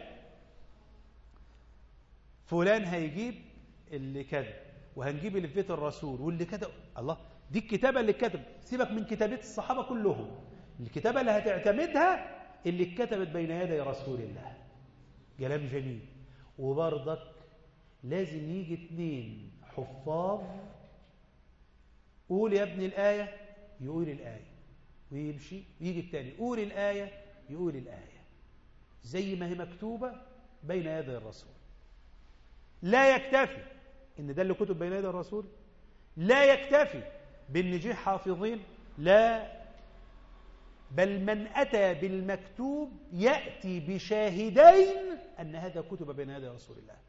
فلان هيجيب اللي كذب وهنجيب اللي في بيت الرسول واللي كتب الله دي الكتابة اللي كتب سيبك من كتابات الصحابة كلهم الكتابة اللي هتعتمدها اللي اتكتبت بين يدي رسول الله كلام جميل وبرضك لازم يجي اتنين حفاظ قول يا ابن الآية يقول الآية ويمشي ويجي التاني قول الآية يقول الآية زي ما هي مكتوبة بين يدي الرسول لا يكتفي إن ده اللي كتب بين يدي الرسول لا يكتفي بالنجيح حافظين لا بل من أتى بالمكتوب يأتي بشاهدين أن هذا كتب بين يدي رسول الله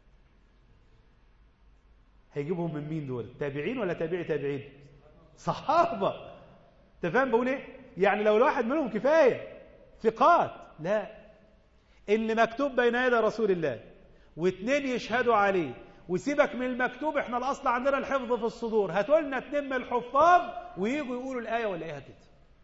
هيجيبهم من مين دول تابعين ولا تابعي تابعين صحابة انت فاهم بقول ايه يعني لو الواحد منهم كفاية ثقات لا اللي مكتوب بين يدي رسول الله واثنين يشهدوا عليه وسيبك من المكتوب احنا الاصل عندنا الحفظ في الصدور هاتوا لنا اتنين من الحفاظ ويجوا يقولوا الايه ولا ايه كده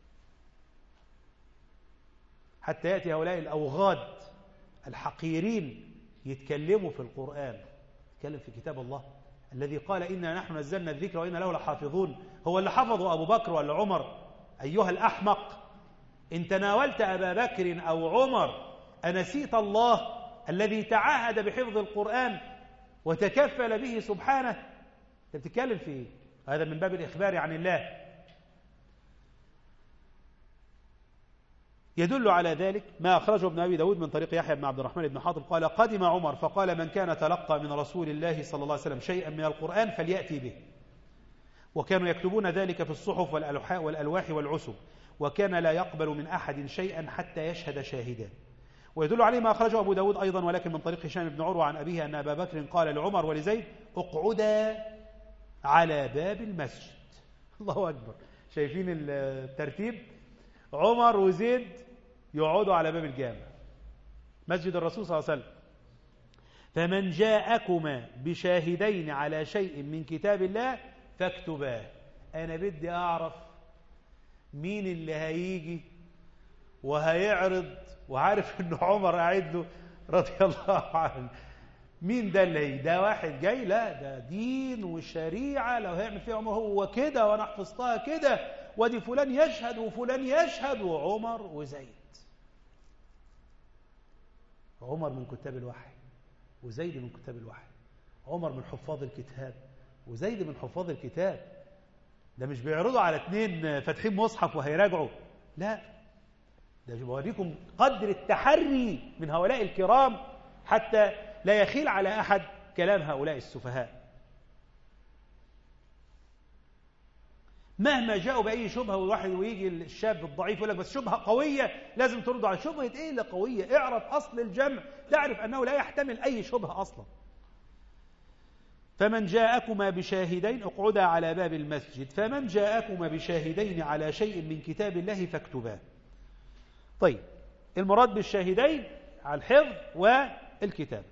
حتى ياتي هؤلاء الاوغاد الحقيرين يتكلموا في القران يتكلم في كتاب الله الذي قال إنا نحن نزلنا الذكر وإنا له لحافظون هو اللي حفظه أبو بكر ولا عمر أيها الأحمق إن تناولت أبا بكر أو عمر أنسيت الله الذي تعاهد بحفظ القرآن وتكفل به سبحانه أنت بتتكلم في إيه؟ هذا من باب الإخبار عن الله يدل على ذلك ما أخرجه ابن أبي داود من طريق يحيى بن عبد الرحمن بن حاطب قال قدم عمر فقال من كان تلقى من رسول الله صلى الله عليه وسلم شيئا من القرآن فليأتي به وكانوا يكتبون ذلك في الصحف والألواح والعسب وكان لا يقبل من أحد شيئا حتى يشهد شاهدا ويدل عليه ما أخرجه أبو داود أيضا ولكن من طريق هشام بن عروة عن أبيه أن أبا بكر قال لعمر ولزيد اقعدا على باب المسجد الله أكبر شايفين الترتيب عمر وزيد يقعدوا على باب الجامع مسجد الرسول صلى الله عليه وسلم فمن جاءكما بشاهدين على شيء من كتاب الله فاكتباه أنا بدي أعرف مين اللي هيجي وهيعرض وعارف أن عمر قاعد له رضي الله عنه مين ده اللي ده واحد جاي لا ده دين وشريعة لو هيعمل فيها عمر هو كده وأنا حفظتها كده ودي فلان يشهد وفلان يشهد وعمر وزيد عمر من كتاب الوحي وزيد من كتاب الوحي عمر من حفاظ الكتاب وزيد من حفاظ الكتاب ده مش بيعرضوا على اثنين فاتحين مصحف وهيراجعوا لا ده بوريكم قدر التحري من هؤلاء الكرام حتى لا يخيل على أحد كلام هؤلاء السفهاء مهما جاءوا بأي شبهة والواحد ويجي الشاب الضعيف يقول لك بس شبهة قوية لازم ترد على شبهة إيه اللي قوية اعرف أصل الجمع تعرف أنه لا يحتمل أي شبهة أصلا فمن جاءكما بشاهدين اقعدا على باب المسجد فمن جاءكما بشاهدين على شيء من كتاب الله فاكتباه طيب المراد بالشاهدين على الحفظ والكتاب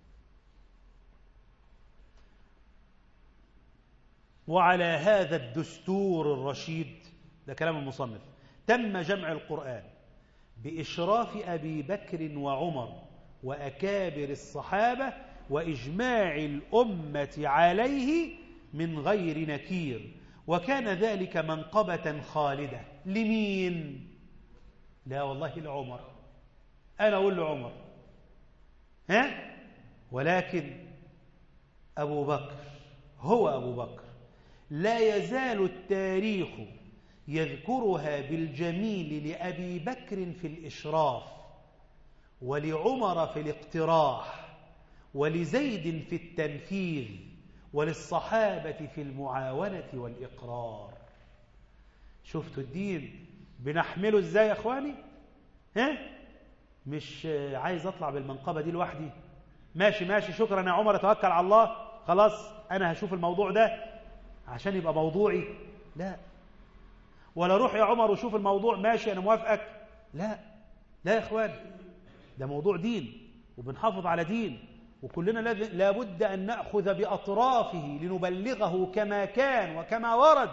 وعلى هذا الدستور الرشيد ده كلام المصنف تم جمع القرآن بإشراف أبي بكر وعمر وأكابر الصحابة وإجماع الأمة عليه من غير نكير وكان ذلك منقبة خالدة لمين؟ لا والله لعمر أنا أقول لعمر ها؟ ولكن أبو بكر هو أبو بكر لا يزال التاريخ يذكرها بالجميل لأبي بكر في الإشراف ولعمر في الاقتراح ولزيد في التنفيذ وللصحابة في المعاونة والإقرار شفتوا الدين بنحمله ازاي يا اخواني ها مش عايز اطلع بالمنقبة دي لوحدي ماشي ماشي شكرا يا عمر اتوكل على الله خلاص انا هشوف الموضوع ده عشان يبقى موضوعي لا ولا روح يا عمر وشوف الموضوع ماشي انا موافقك لا لا يا اخواني ده موضوع دين وبنحافظ على دين وكلنا لابد أن نأخذ بأطرافه لنبلغه كما كان وكما ورد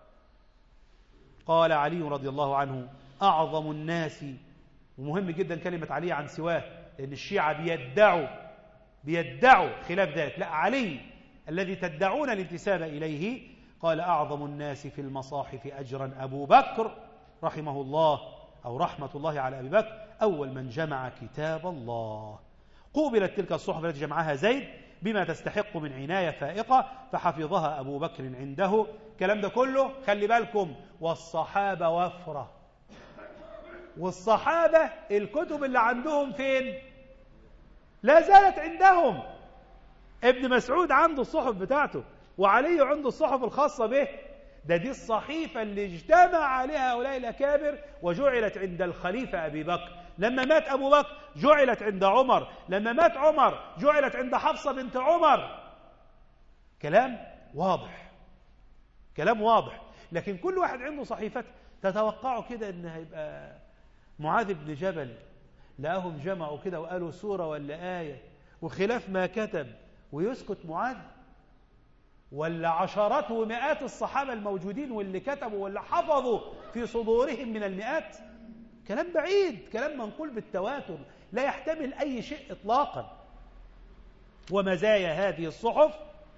قال علي رضي الله عنه أعظم الناس ومهم جدا كلمة علي عن سواه لأن الشيعة بيدعوا بيدعوا خلاف ذلك لا علي الذي تدعون الانتساب إليه قال أعظم الناس في المصاحف أجرا أبو بكر رحمه الله أو رحمة الله على أبي بكر أول من جمع كتاب الله قوبلت تلك الصحف التي جمعها زيد بما تستحق من عناية فائقة فحفظها أبو بكر عنده الكلام ده كله خلي بالكم والصحابة وفرة والصحابة الكتب اللي عندهم فين لا زالت عندهم ابن مسعود عنده الصحف بتاعته وعلي عنده الصحف الخاصة به ده دي الصحيفة اللي اجتمع عليها هؤلاء الأكابر وجعلت عند الخليفة أبي بكر لما مات أبو بكر جعلت عند عمر لما مات عمر جعلت عند حفصة بنت عمر كلام واضح كلام واضح لكن كل واحد عنده صحيفته تتوقعوا كده ان هيبقى معاذ بن جبل لقاهم جمعوا كده وقالوا سورة ولا آية وخلاف ما كتب ويسكت معاذ ولا عشرات ومئات الصحابة الموجودين واللي كتبوا واللي حفظوا في صدورهم من المئات كلام بعيد كلام منقول بالتواتر لا يحتمل أي شيء إطلاقا ومزايا هذه الصحف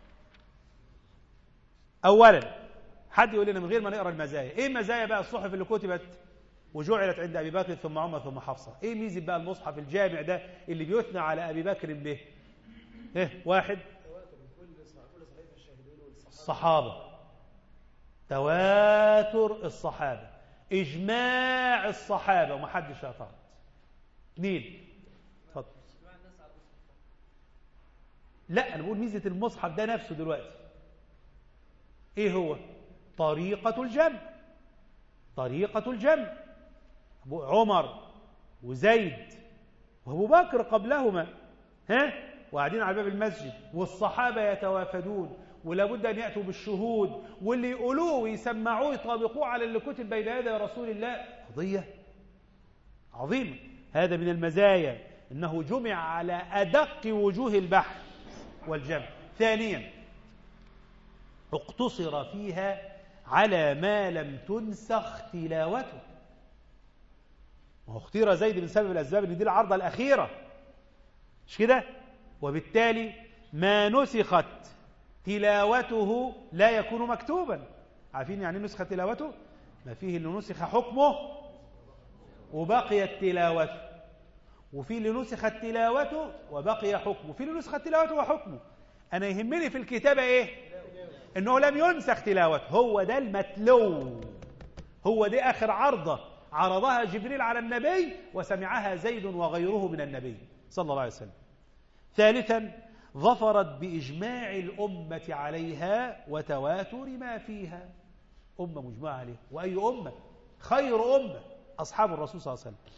أولا حد يقول لنا من غير ما نقرأ المزايا إيه مزايا بقى الصحف اللي كتبت وجعلت عند أبي بكر ثم عمر ثم حفصة إيه ميزة بقى المصحف الجامع ده اللي بيثنى على أبي بكر به إيه واحد الصحابة تواتر الصحابة إجماع الصحابة وما حدش اعترض اثنين اتفضل لا أنا بقول ميزة المصحف ده نفسه دلوقتي إيه هو طريقة الجمع طريقة الجمع أبو عمر وزيد وأبو بكر قبلهما ها وقاعدين على باب المسجد والصحابة يتوافدون ولابد أن يأتوا بالشهود واللي يقولوه ويسمعوه يطابقوه على اللي كتب بين يدي رسول الله قضية عظيمة هذا من المزايا إنه جمع على أدق وجوه البحث والجمع ثانيا اقتصر فيها على ما لم تنسخ تلاوته وهو اختير زيد من سبب الأسباب ان دي العرضة الأخيرة مش كده وبالتالي ما نسخت تلاوته لا يكون مكتوبا عارفين يعني نسخ تلاوته ما فيه اللي نسخ حكمه وبقيت تلاوته وفي اللي نسخت تلاوته وبقي حكمه وفي اللي نسخت تلاوته وحكمه أنا يهمني في الكتابة إيه إنه لم ينسخ تلاوته هو ده المتلو هو دي آخر عرضة عرضها جبريل على النبي وسمعها زيد وغيره من النبي صلى الله عليه وسلم ثالثا ظفرت بإجماع الأمة عليها وتواتر ما فيها أمة مجموعة عليها وأي أمة خير أمة أصحاب الرسول صلى الله عليه وسلم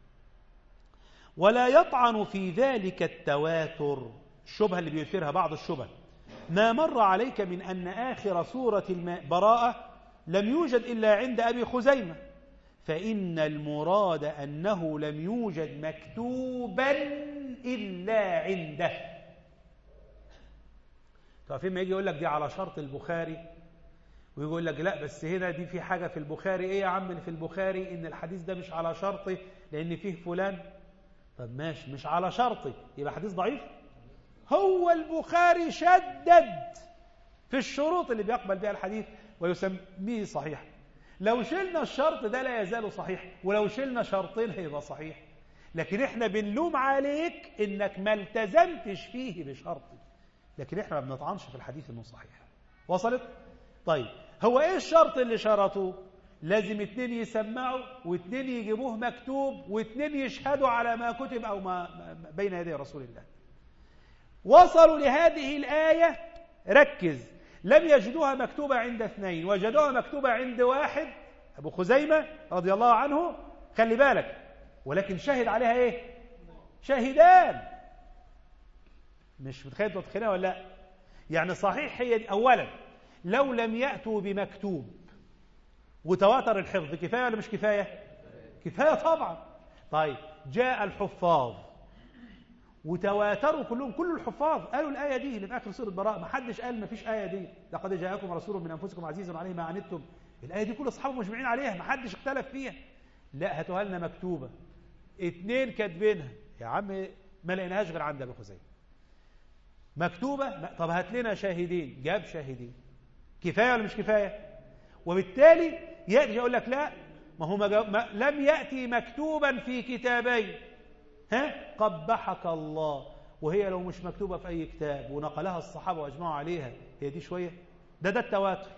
ولا يطعن في ذلك التواتر الشبهة اللي بيثيرها بعض الشبه ما مر عليك من أن آخر سورة براءة لم يوجد إلا عند أبي خزيمة فإن المراد أنه لم يوجد مكتوبا إلا عنده تعرفين ما يجي يقول لك دي على شرط البخاري ويقول لك لا بس هنا دي في حاجة في البخاري ايه يا عم في البخاري ان الحديث ده مش على شرطي لان فيه فلان طب ماشي مش على شرطي يبقى حديث ضعيف هو البخاري شدد في الشروط اللي بيقبل بها الحديث ويسميه صحيح لو شلنا الشرط ده لا يزال صحيح ولو شلنا شرطين هيبقى صحيح لكن احنا بنلوم عليك انك ما التزمتش فيه بشرطي لكن احنا ما بنطعنش في الحديث انه صحيح وصلت طيب هو ايه الشرط اللي شرطوه لازم اتنين يسمعوا واتنين يجيبوه مكتوب واتنين يشهدوا على ما كتب او ما بين يدي رسول الله وصلوا لهذه الآية ركز لم يجدوها مكتوبة عند اثنين وجدوها مكتوبة عند واحد أبو خزيمة رضي الله عنه خلي بالك ولكن شهد عليها ايه شاهدان مش متخيل تتخيلها ولا لا يعني صحيح هي دي أولا لو لم يأتوا بمكتوب وتواتر الحفظ كفاية ولا مش كفاية كفاية طبعا طيب جاء الحفاظ وتواتروا كلهم كل الحفاظ قالوا الآية دي اللي في آخر سورة براء ما حدش قال ما فيش آية دي لقد جاءكم رسول من أنفسكم عزيز عليه ما عنتم الآية دي كل أصحابه مجمعين عليها ما حدش اختلف فيها لا هاتوها لنا مكتوبة اتنين كاتبينها يا عم ما لقيناهاش غير عند أبي خزيمة مكتوبة طب هات لنا شاهدين جاب شاهدين كفاية ولا مش كفاية وبالتالي يأتي يقول لك لا ما هو ما لم يأتي مكتوبا في كتابين ها قبحك الله وهي لو مش مكتوبة في أي كتاب ونقلها الصحابة وأجمعوا عليها هي دي شوية ده ده التواتر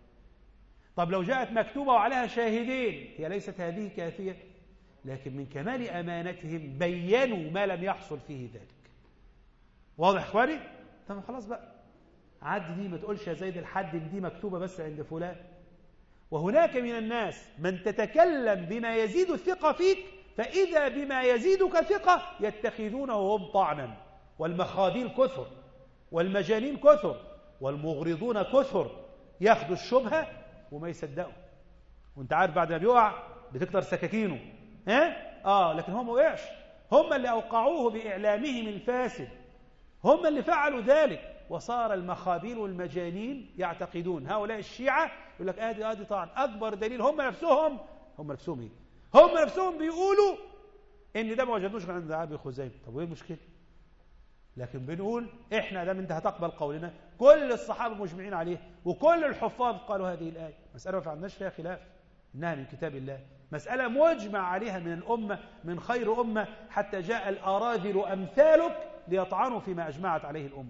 طب لو جاءت مكتوبة وعليها شاهدين هي ليست هذه كافية لكن من كمال أمانتهم بينوا ما لم يحصل فيه ذلك واضح اخواني طب خلاص بقى عد دي ما تقولش يا زيد الحد دي مكتوبة بس عند فلان وهناك من الناس من تتكلم بما يزيد الثقة فيك فإذا بما يزيدك ثقة يتخذونه هم طعنا والمخاذيل كثر والمجانين كثر والمغرضون كثر ياخدوا الشبهة وما يصدقوا وانت عارف بعد ما بيقع بتكتر سكاكينه ها؟ آه لكن هم ما وقعش هم اللي أوقعوه بإعلامهم الفاسد هم اللي فعلوا ذلك وصار المخابيل والمجانين يعتقدون هؤلاء الشيعة يقول لك آدي آدي طعن أكبر دليل هم نفسهم هم نفسهم إيه هم نفسهم بيقولوا ان ده ما وجدوش عند ابي خزيمه طب وايه المشكله لكن بنقول احنا دام انت هتقبل قولنا كل الصحابه مجمعين عليه وكل الحفاظ قالوا هذه الايه مساله ما عندناش فيها خلاف انها من كتاب الله مساله مجمع عليها من الامه من خير امه حتى جاء الاراذل امثالك ليطعنوا فيما اجمعت عليه الامه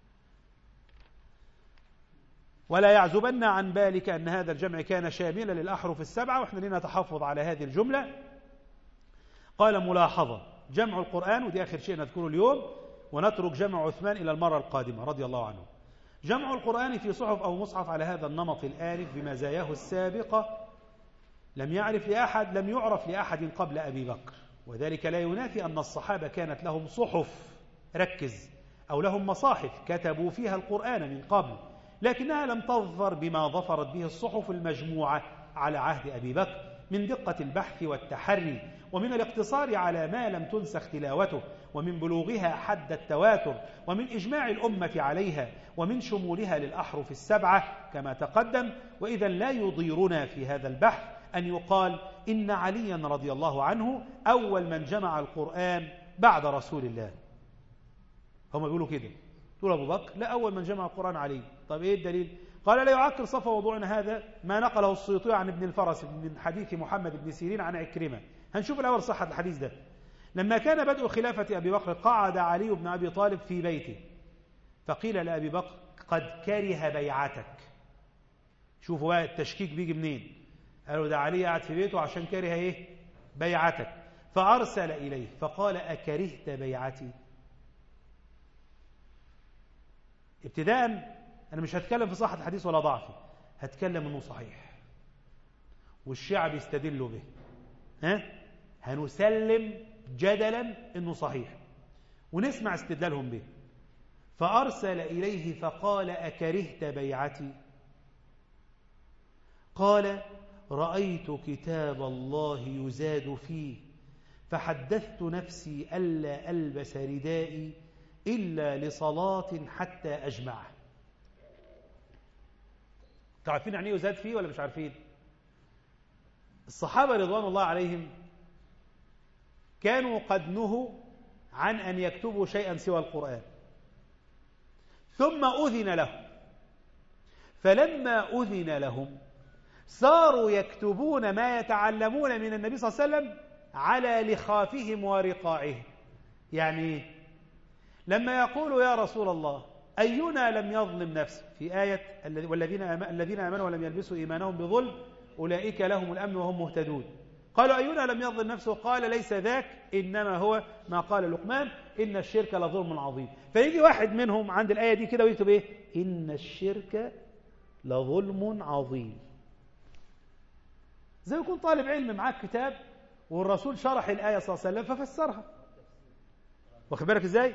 ولا يعزبن عن بالك أن هذا الجمع كان شاملا للأحرف السبعة وإحنا لنا تحفظ على هذه الجملة قال ملاحظة جمع القرآن ودي آخر شيء نذكره اليوم ونترك جمع عثمان إلى المرة القادمة رضي الله عنه جمع القرآن في صحف أو مصحف على هذا النمط الآلف بمزاياه السابقة لم يعرف لأحد لم يعرف لأحد قبل أبي بكر وذلك لا ينافي أن الصحابة كانت لهم صحف ركز أو لهم مصاحف كتبوا فيها القرآن من قبل لكنها لم تظفر بما ظفرت به الصحف المجموعة على عهد أبي بكر من دقة البحث والتحري ومن الاقتصار على ما لم تنسخ تلاوته ومن بلوغها حد التواتر ومن إجماع الأمة عليها ومن شمولها للأحرف السبعة كما تقدم وإذا لا يضيرنا في هذا البحث أن يقال إن عليا رضي الله عنه أول من جمع القرآن بعد رسول الله هم بيقولوا كده تقول أبو بكر لا أول من جمع القرآن عليه طب إيه الدليل قال لا يعكر صفة وضوعنا هذا ما نقله السيوطي عن ابن الفرس من حديث محمد بن سيرين عن عكرمة هنشوف الأول صحة الحديث ده لما كان بدء خلافة أبي بكر قعد علي بن أبي طالب في بيته فقيل لأبي بكر قد كره بيعتك شوفوا بقى التشكيك بيجي منين قالوا ده علي قاعد في بيته عشان كره ايه بيعتك فأرسل إليه فقال أكرهت بيعتي ابتداء أنا مش هتكلم في صحة الحديث ولا ضعفه هتكلم أنه صحيح والشعب يستدلوا به ها هنسلم جدلا أنه صحيح ونسمع استدلالهم به فأرسل إليه فقال أكرهت بيعتي قال رأيت كتاب الله يزاد فيه فحدثت نفسي ألا ألبس ردائي إلا لصلاة حتى أجمعه تعرفين يعني يزاد فيه ولا مش عارفين الصحابة رضوان الله عليهم كانوا قد نهوا عن أن يكتبوا شيئا سوى القرآن ثم أذن لهم فلما أذن لهم صاروا يكتبون ما يتعلمون من النبي صلى الله عليه وسلم على لخافهم ورقاعهم يعني لما يقول يا رسول الله أينا لم يظلم نفسه في آية والذين الذين آمنوا ولم يلبسوا إيمانهم بظلم أولئك لهم الأمن وهم مهتدون قالوا أينا لم يظلم نفسه قال ليس ذاك إنما هو ما قال لقمان إن الشرك لظلم عظيم فيجي واحد منهم عند الآية دي كده ويكتب إيه إن الشرك لظلم عظيم زي يكون طالب علم معاك كتاب والرسول شرح الآية صلى الله عليه وسلم ففسرها واخد بالك ازاي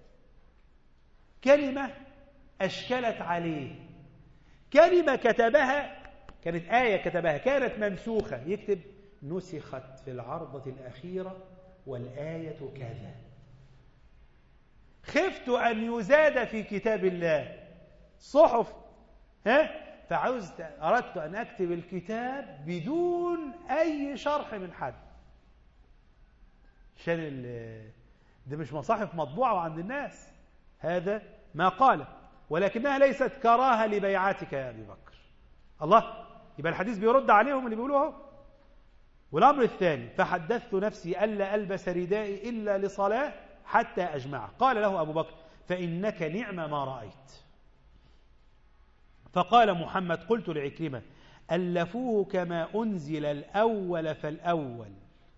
كلمة أشكلت عليه كلمة كتبها كانت آية كتبها كانت منسوخة يكتب نسخت في العرضة الأخيرة والآية كذا خفت أن يزاد في كتاب الله صحف ها فعوزت أردت أن أكتب الكتاب بدون أي شرح من حد عشان ده مش مصاحف مطبوعة عند الناس هذا ما قال ولكنها ليست كراهة لبيعاتك يا أبي بكر الله يبقى الحديث بيرد عليهم اللي بيقولوه والأمر الثاني فحدثت نفسي ألا ألبس ردائي إلا لصلاة حتى أجمع قال له أبو بكر فإنك نعم ما رأيت فقال محمد قلت لعكرمة ألفوه كما أنزل الأول فالأول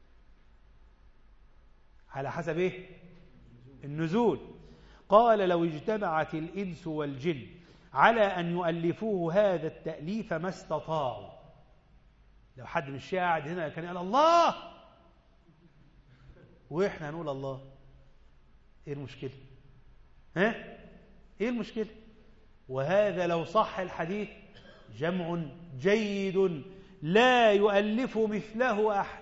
على حسب إيه؟ النزول قال لو اجتمعت الإنس والجن على أن يؤلفوه هذا التأليف ما استطاعوا لو حد مش قاعد هنا كان يقول الله وإحنا هنقول الله إيه المشكلة ها إيه المشكلة وهذا لو صح الحديث جمع جيد لا يؤلف مثله أحد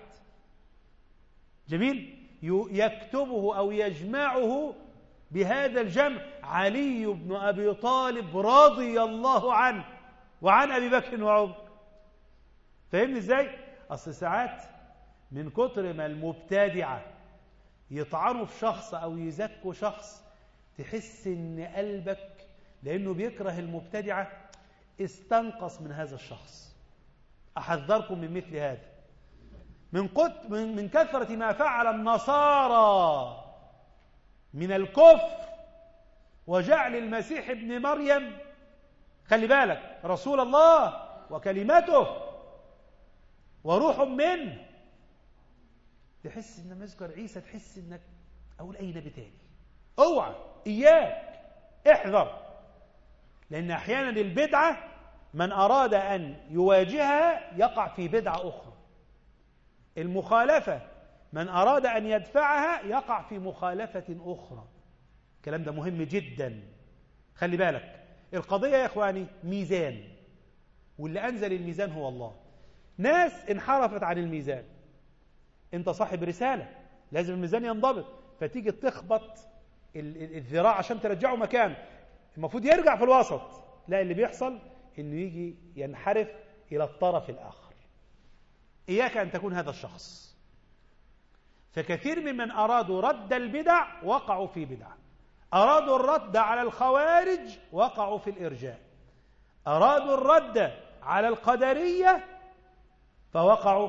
جميل يكتبه أو يجمعه بهذا الجمع علي بن أبي طالب رضي الله عنه وعن أبي بكر وعمر فهمني ازاي أصل ساعات من كتر ما المبتدعة يطعنوا في شخص أو يزكوا شخص تحس ان قلبك لأنه بيكره المبتدعة استنقص من هذا الشخص أحذركم من مثل هذا من, قد من, من كثرة ما فعل النصارى من الكفر وجعل المسيح ابن مريم خلي بالك رسول الله وكلمته وروح منه تحس ان مذكر عيسى تحس انك اقول اي نبي تاني اوعى اياك احذر لان احيانا البدعه من اراد ان يواجهها يقع في بدعه اخرى المخالفه من اراد ان يدفعها يقع في مخالفه اخرى الكلام ده مهم جدا خلي بالك القضيه يا اخواني ميزان واللي انزل الميزان هو الله ناس انحرفت عن الميزان انت صاحب رساله لازم الميزان ينضبط فتيجي تخبط الذراع عشان ترجعه مكانه المفروض يرجع في الوسط لا اللي بيحصل انه يجي ينحرف الى الطرف الاخر اياك ان تكون هذا الشخص فكثير ممن ارادوا رد البدع وقعوا في بدع أرادوا الرد على الخوارج وقعوا في الإرجاء أرادوا الرد على القدرية فوقعوا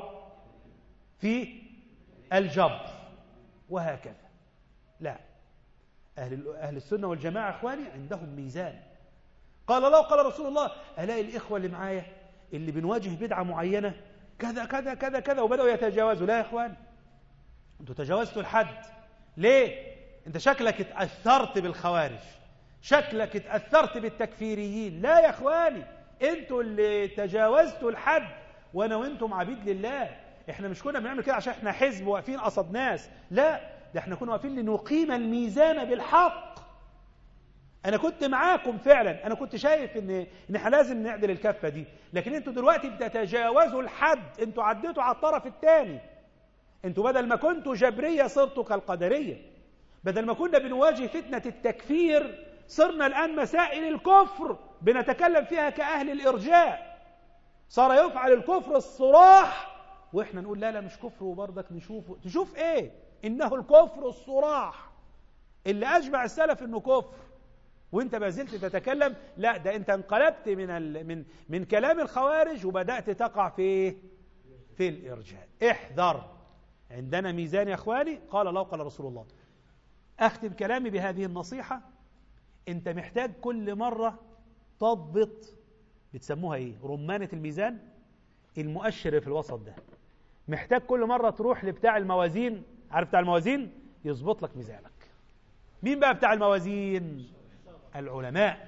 في الجبر وهكذا لا أهل, أهل السنة والجماعة أخواني عندهم ميزان قال الله قال رسول الله ألاقي الإخوة اللي معايا اللي بنواجه بدعة معينة كذا كذا كذا كذا وبدأوا يتجاوزوا لا يا إخوان أنتوا تجاوزتوا الحد ليه أنت شكلك اتأثرت بالخوارج شكلك اتأثرت بالتكفيريين لا يا إخواني أنتوا اللي تجاوزتوا الحد وأنا وأنتم عبيد لله احنا مش كنا بنعمل كده عشان احنا حزب واقفين قصد ناس لا ده احنا كنا واقفين لنقيم الميزان بالحق انا كنت معاكم فعلا انا كنت شايف ان ان احنا لازم نعدل الكفه دي لكن انتوا دلوقتي بتتجاوزوا الحد انتوا عديتوا على الطرف الثاني انتوا بدل ما كنتوا جبريه صرتوا كالقدريه بدل ما كنا بنواجه فتنه التكفير صرنا الان مسائل الكفر بنتكلم فيها كاهل الارجاء صار يفعل الكفر الصراح واحنا نقول لا لا مش كفر وبرضك نشوفه تشوف ايه انه الكفر الصراح اللي اجمع السلف انه كفر وانت ما زلت تتكلم لا ده انت انقلبت من ال... من من كلام الخوارج وبدات تقع في في الارجاء احذر عندنا ميزان يا اخواني قال الله قال رسول الله اختم كلامي بهذه النصيحه انت محتاج كل مره تضبط بتسموها ايه رمانه الميزان المؤشر في الوسط ده محتاج كل مره تروح لبتاع الموازين عارف بتاع الموازين يظبط لك ميزانك مين بقى بتاع الموازين العلماء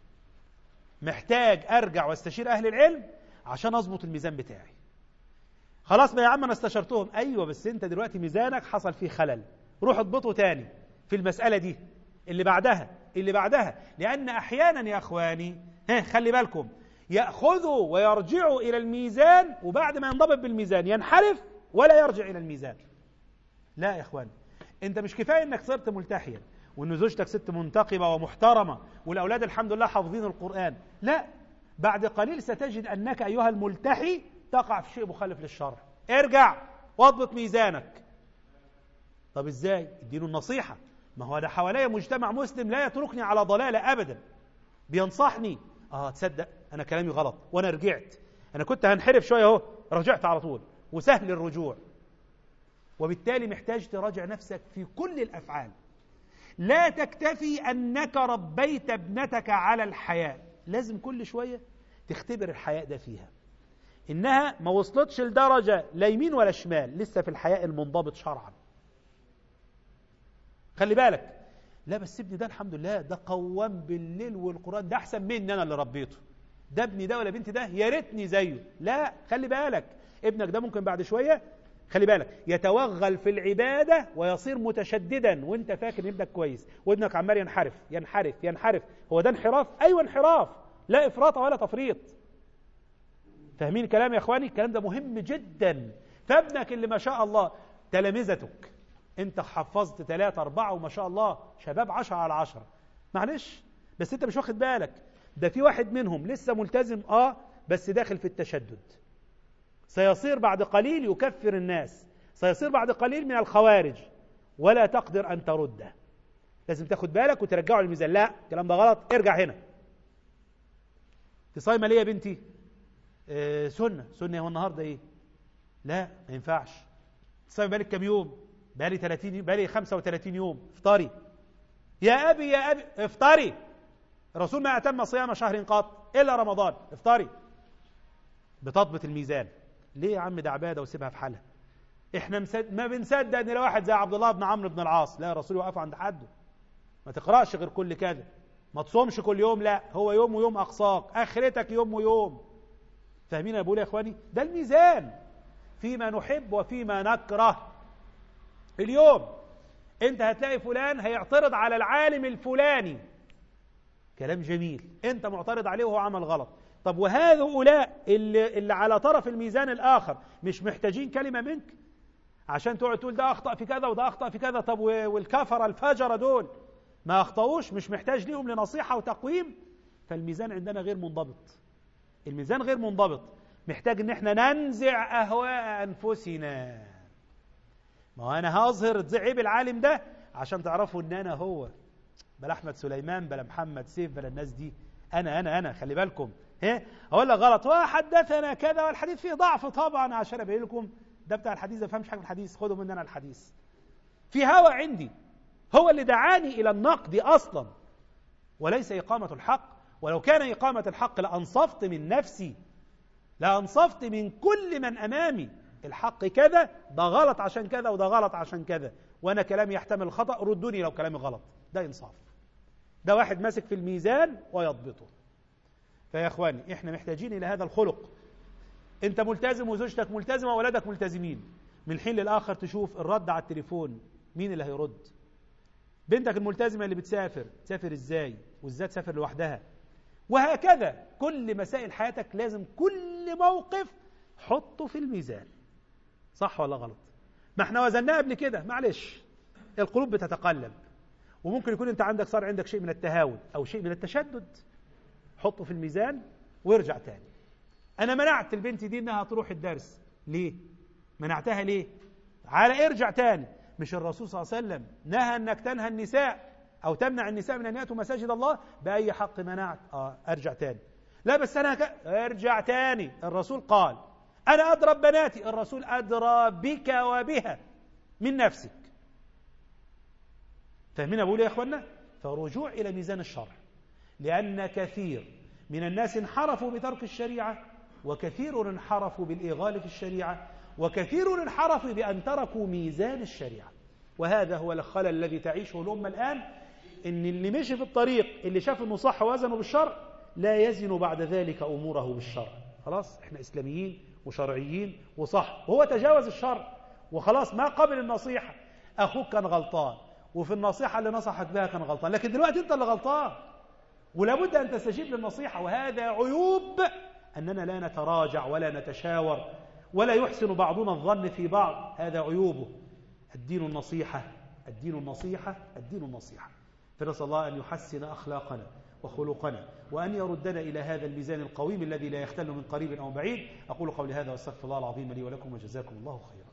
محتاج ارجع واستشير اهل العلم عشان اظبط الميزان بتاعي خلاص بقى يا عم انا استشرتهم ايوه بس انت دلوقتي ميزانك حصل فيه خلل روح اضبطه تاني في المساله دي اللي بعدها اللي بعدها لان احيانا يا اخواني ها خلي بالكم ياخذوا ويرجعوا الى الميزان وبعد ما ينضبط بالميزان ينحرف ولا يرجع الى الميزان لا يا اخواني انت مش كفايه انك صرت ملتحيا وان زوجتك ست منتقبه ومحترمه والاولاد الحمد لله حافظين القران لا بعد قليل ستجد انك ايها الملتحي تقع في شيء مخالف للشرع ارجع واضبط ميزانك طب ازاي اديله النصيحه ما هو ده حواليا مجتمع مسلم لا يتركني على ضلاله ابدا بينصحني اه تصدق انا كلامي غلط وانا رجعت انا كنت هنحرف شويه اهو رجعت على طول وسهل الرجوع وبالتالي محتاج تراجع نفسك في كل الافعال لا تكتفي انك ربيت ابنتك على الحياء لازم كل شويه تختبر الحياء ده فيها انها ما وصلتش لدرجه لا يمين ولا شمال لسه في الحياء المنضبط شرعا خلي بالك لا بس ابني ده الحمد لله ده قوام بالليل والقران ده احسن مني انا اللي ربيته ده ابني ده ولا بنتي ده يا ريتني زيه لا خلي بالك ابنك ده ممكن بعد شويه خلي بالك يتوغل في العبادة ويصير متشددا وانت فاكر ان ابنك كويس وابنك عمال ينحرف ينحرف ينحرف هو ده انحراف ايوه انحراف لا افراط ولا تفريط فاهمين الكلام يا اخواني الكلام ده مهم جدا فابنك اللي ما شاء الله تلامذتك انت حفظت ثلاثة أربعة وما شاء الله شباب عشرة على عشرة معلش بس انت مش واخد بالك ده في واحد منهم لسه ملتزم اه بس داخل في التشدد سيصير بعد قليل يكفر الناس سيصير بعد قليل من الخوارج ولا تقدر أن ترده لازم تاخد بالك وترجعه للميزان لا الكلام ده غلط ارجع هنا انت صايمه ليه يا بنتي آه سنه سنه هو النهارده ايه لا ما ينفعش صايمه بالك كام يوم بقالي 30 بقالي 35 يوم افطري يا ابي يا ابي افطري الرسول ما اتم صيام شهر قط الا رمضان افطري بتضبط الميزان ليه يا عم ده عباده وسيبها في حالها احنا مسد... ما بنصدق ان لو واحد زي عبد الله بن عمرو بن العاص لا الرسول يوقف عند حده ما تقراش غير كل كذا ما تصومش كل يوم لا هو يوم ويوم اقصاك اخرتك يوم ويوم فاهمين يا بقول يا اخواني ده الميزان فيما نحب وفيما نكره اليوم انت هتلاقي فلان هيعترض على العالم الفلاني كلام جميل انت معترض عليه وهو عمل غلط طب وهؤلاء اللي, اللي على طرف الميزان الآخر مش محتاجين كلمة منك عشان تقعد تقول ده أخطأ في كذا وده أخطأ في كذا طب والكفرة الفجرة دول ما أخطأوش مش محتاج ليهم لنصيحة وتقويم فالميزان عندنا غير منضبط الميزان غير منضبط محتاج ان احنا ننزع اهواء انفسنا ما هو انا هظهر عيب العالم ده عشان تعرفوا ان انا هو بلا احمد سليمان بلا محمد سيف بلا الناس دي انا انا انا خلي بالكم ها اقول لك غلط وحدثنا كذا والحديث فيه ضعف طبعا عشان ابين لكم ده بتاع الحديث ده فهمش حاجه في الحديث خدوا مني انا الحديث في هوى عندي هو اللي دعاني الى النقد اصلا وليس اقامه الحق ولو كان اقامه الحق لانصفت من نفسي لانصفت من كل من امامي الحق كذا ده غلط عشان كذا وده غلط عشان كذا وانا كلامي يحتمل الخطا ردوني لو كلامي غلط ده انصاف ده واحد ماسك في الميزان ويضبطه فيا اخواني احنا محتاجين الى هذا الخلق انت ملتزم وزوجتك ملتزمه واولادك ملتزمين من حين للاخر تشوف الرد على التليفون مين اللي هيرد بنتك الملتزمه اللي بتسافر تسافر ازاي وازاي تسافر لوحدها وهكذا كل مسائل حياتك لازم كل موقف حطه في الميزان صح ولا غلط ما احنا وزناه قبل كده معلش القلوب بتتقلب وممكن يكون انت عندك صار عندك شيء من التهاون او شيء من التشدد حطه في الميزان وارجع تاني انا منعت البنت دي انها تروح الدرس ليه منعتها ليه على ارجع تاني مش الرسول صلى الله عليه وسلم نهى انك تنهى النساء او تمنع النساء من ان ياتوا مساجد الله باي حق منعت اه ارجع تاني لا بس انا ك... ارجع تاني الرسول قال انا اضرب بناتي الرسول ادرى بك وبها من نفسك فاهمين بقول يا اخوانا فرجوع الى ميزان الشرع لان كثير من الناس انحرفوا بترك الشريعه وكثير انحرفوا بالاغال في الشريعه وكثير انحرفوا بان تركوا ميزان الشريعه وهذا هو الخلل الذي تعيشه الامه الان ان اللي مشي في الطريق اللي شاف انه صح وزنه بالشرع لا يزن بعد ذلك اموره بالشرع خلاص احنا اسلاميين وشرعيين وصح وهو تجاوز الشرع وخلاص ما قبل النصيحه اخوك كان غلطان وفي النصيحه اللي نصحك بها كان غلطان لكن دلوقتي انت اللي غلطان ولابد ان تستجيب للنصيحه وهذا عيوب اننا لا نتراجع ولا نتشاور ولا يحسن بعضنا الظن في بعض هذا عيوبه الدين النصيحه الدين النصيحه الدين النصيحه فنسال الله ان يحسن اخلاقنا وخلقنا وأن يردنا إلى هذا الميزان القويم الذي لا يختل من قريب أو بعيد أقول قولي هذا واستغفر الله العظيم لي ولكم وجزاكم الله خيرا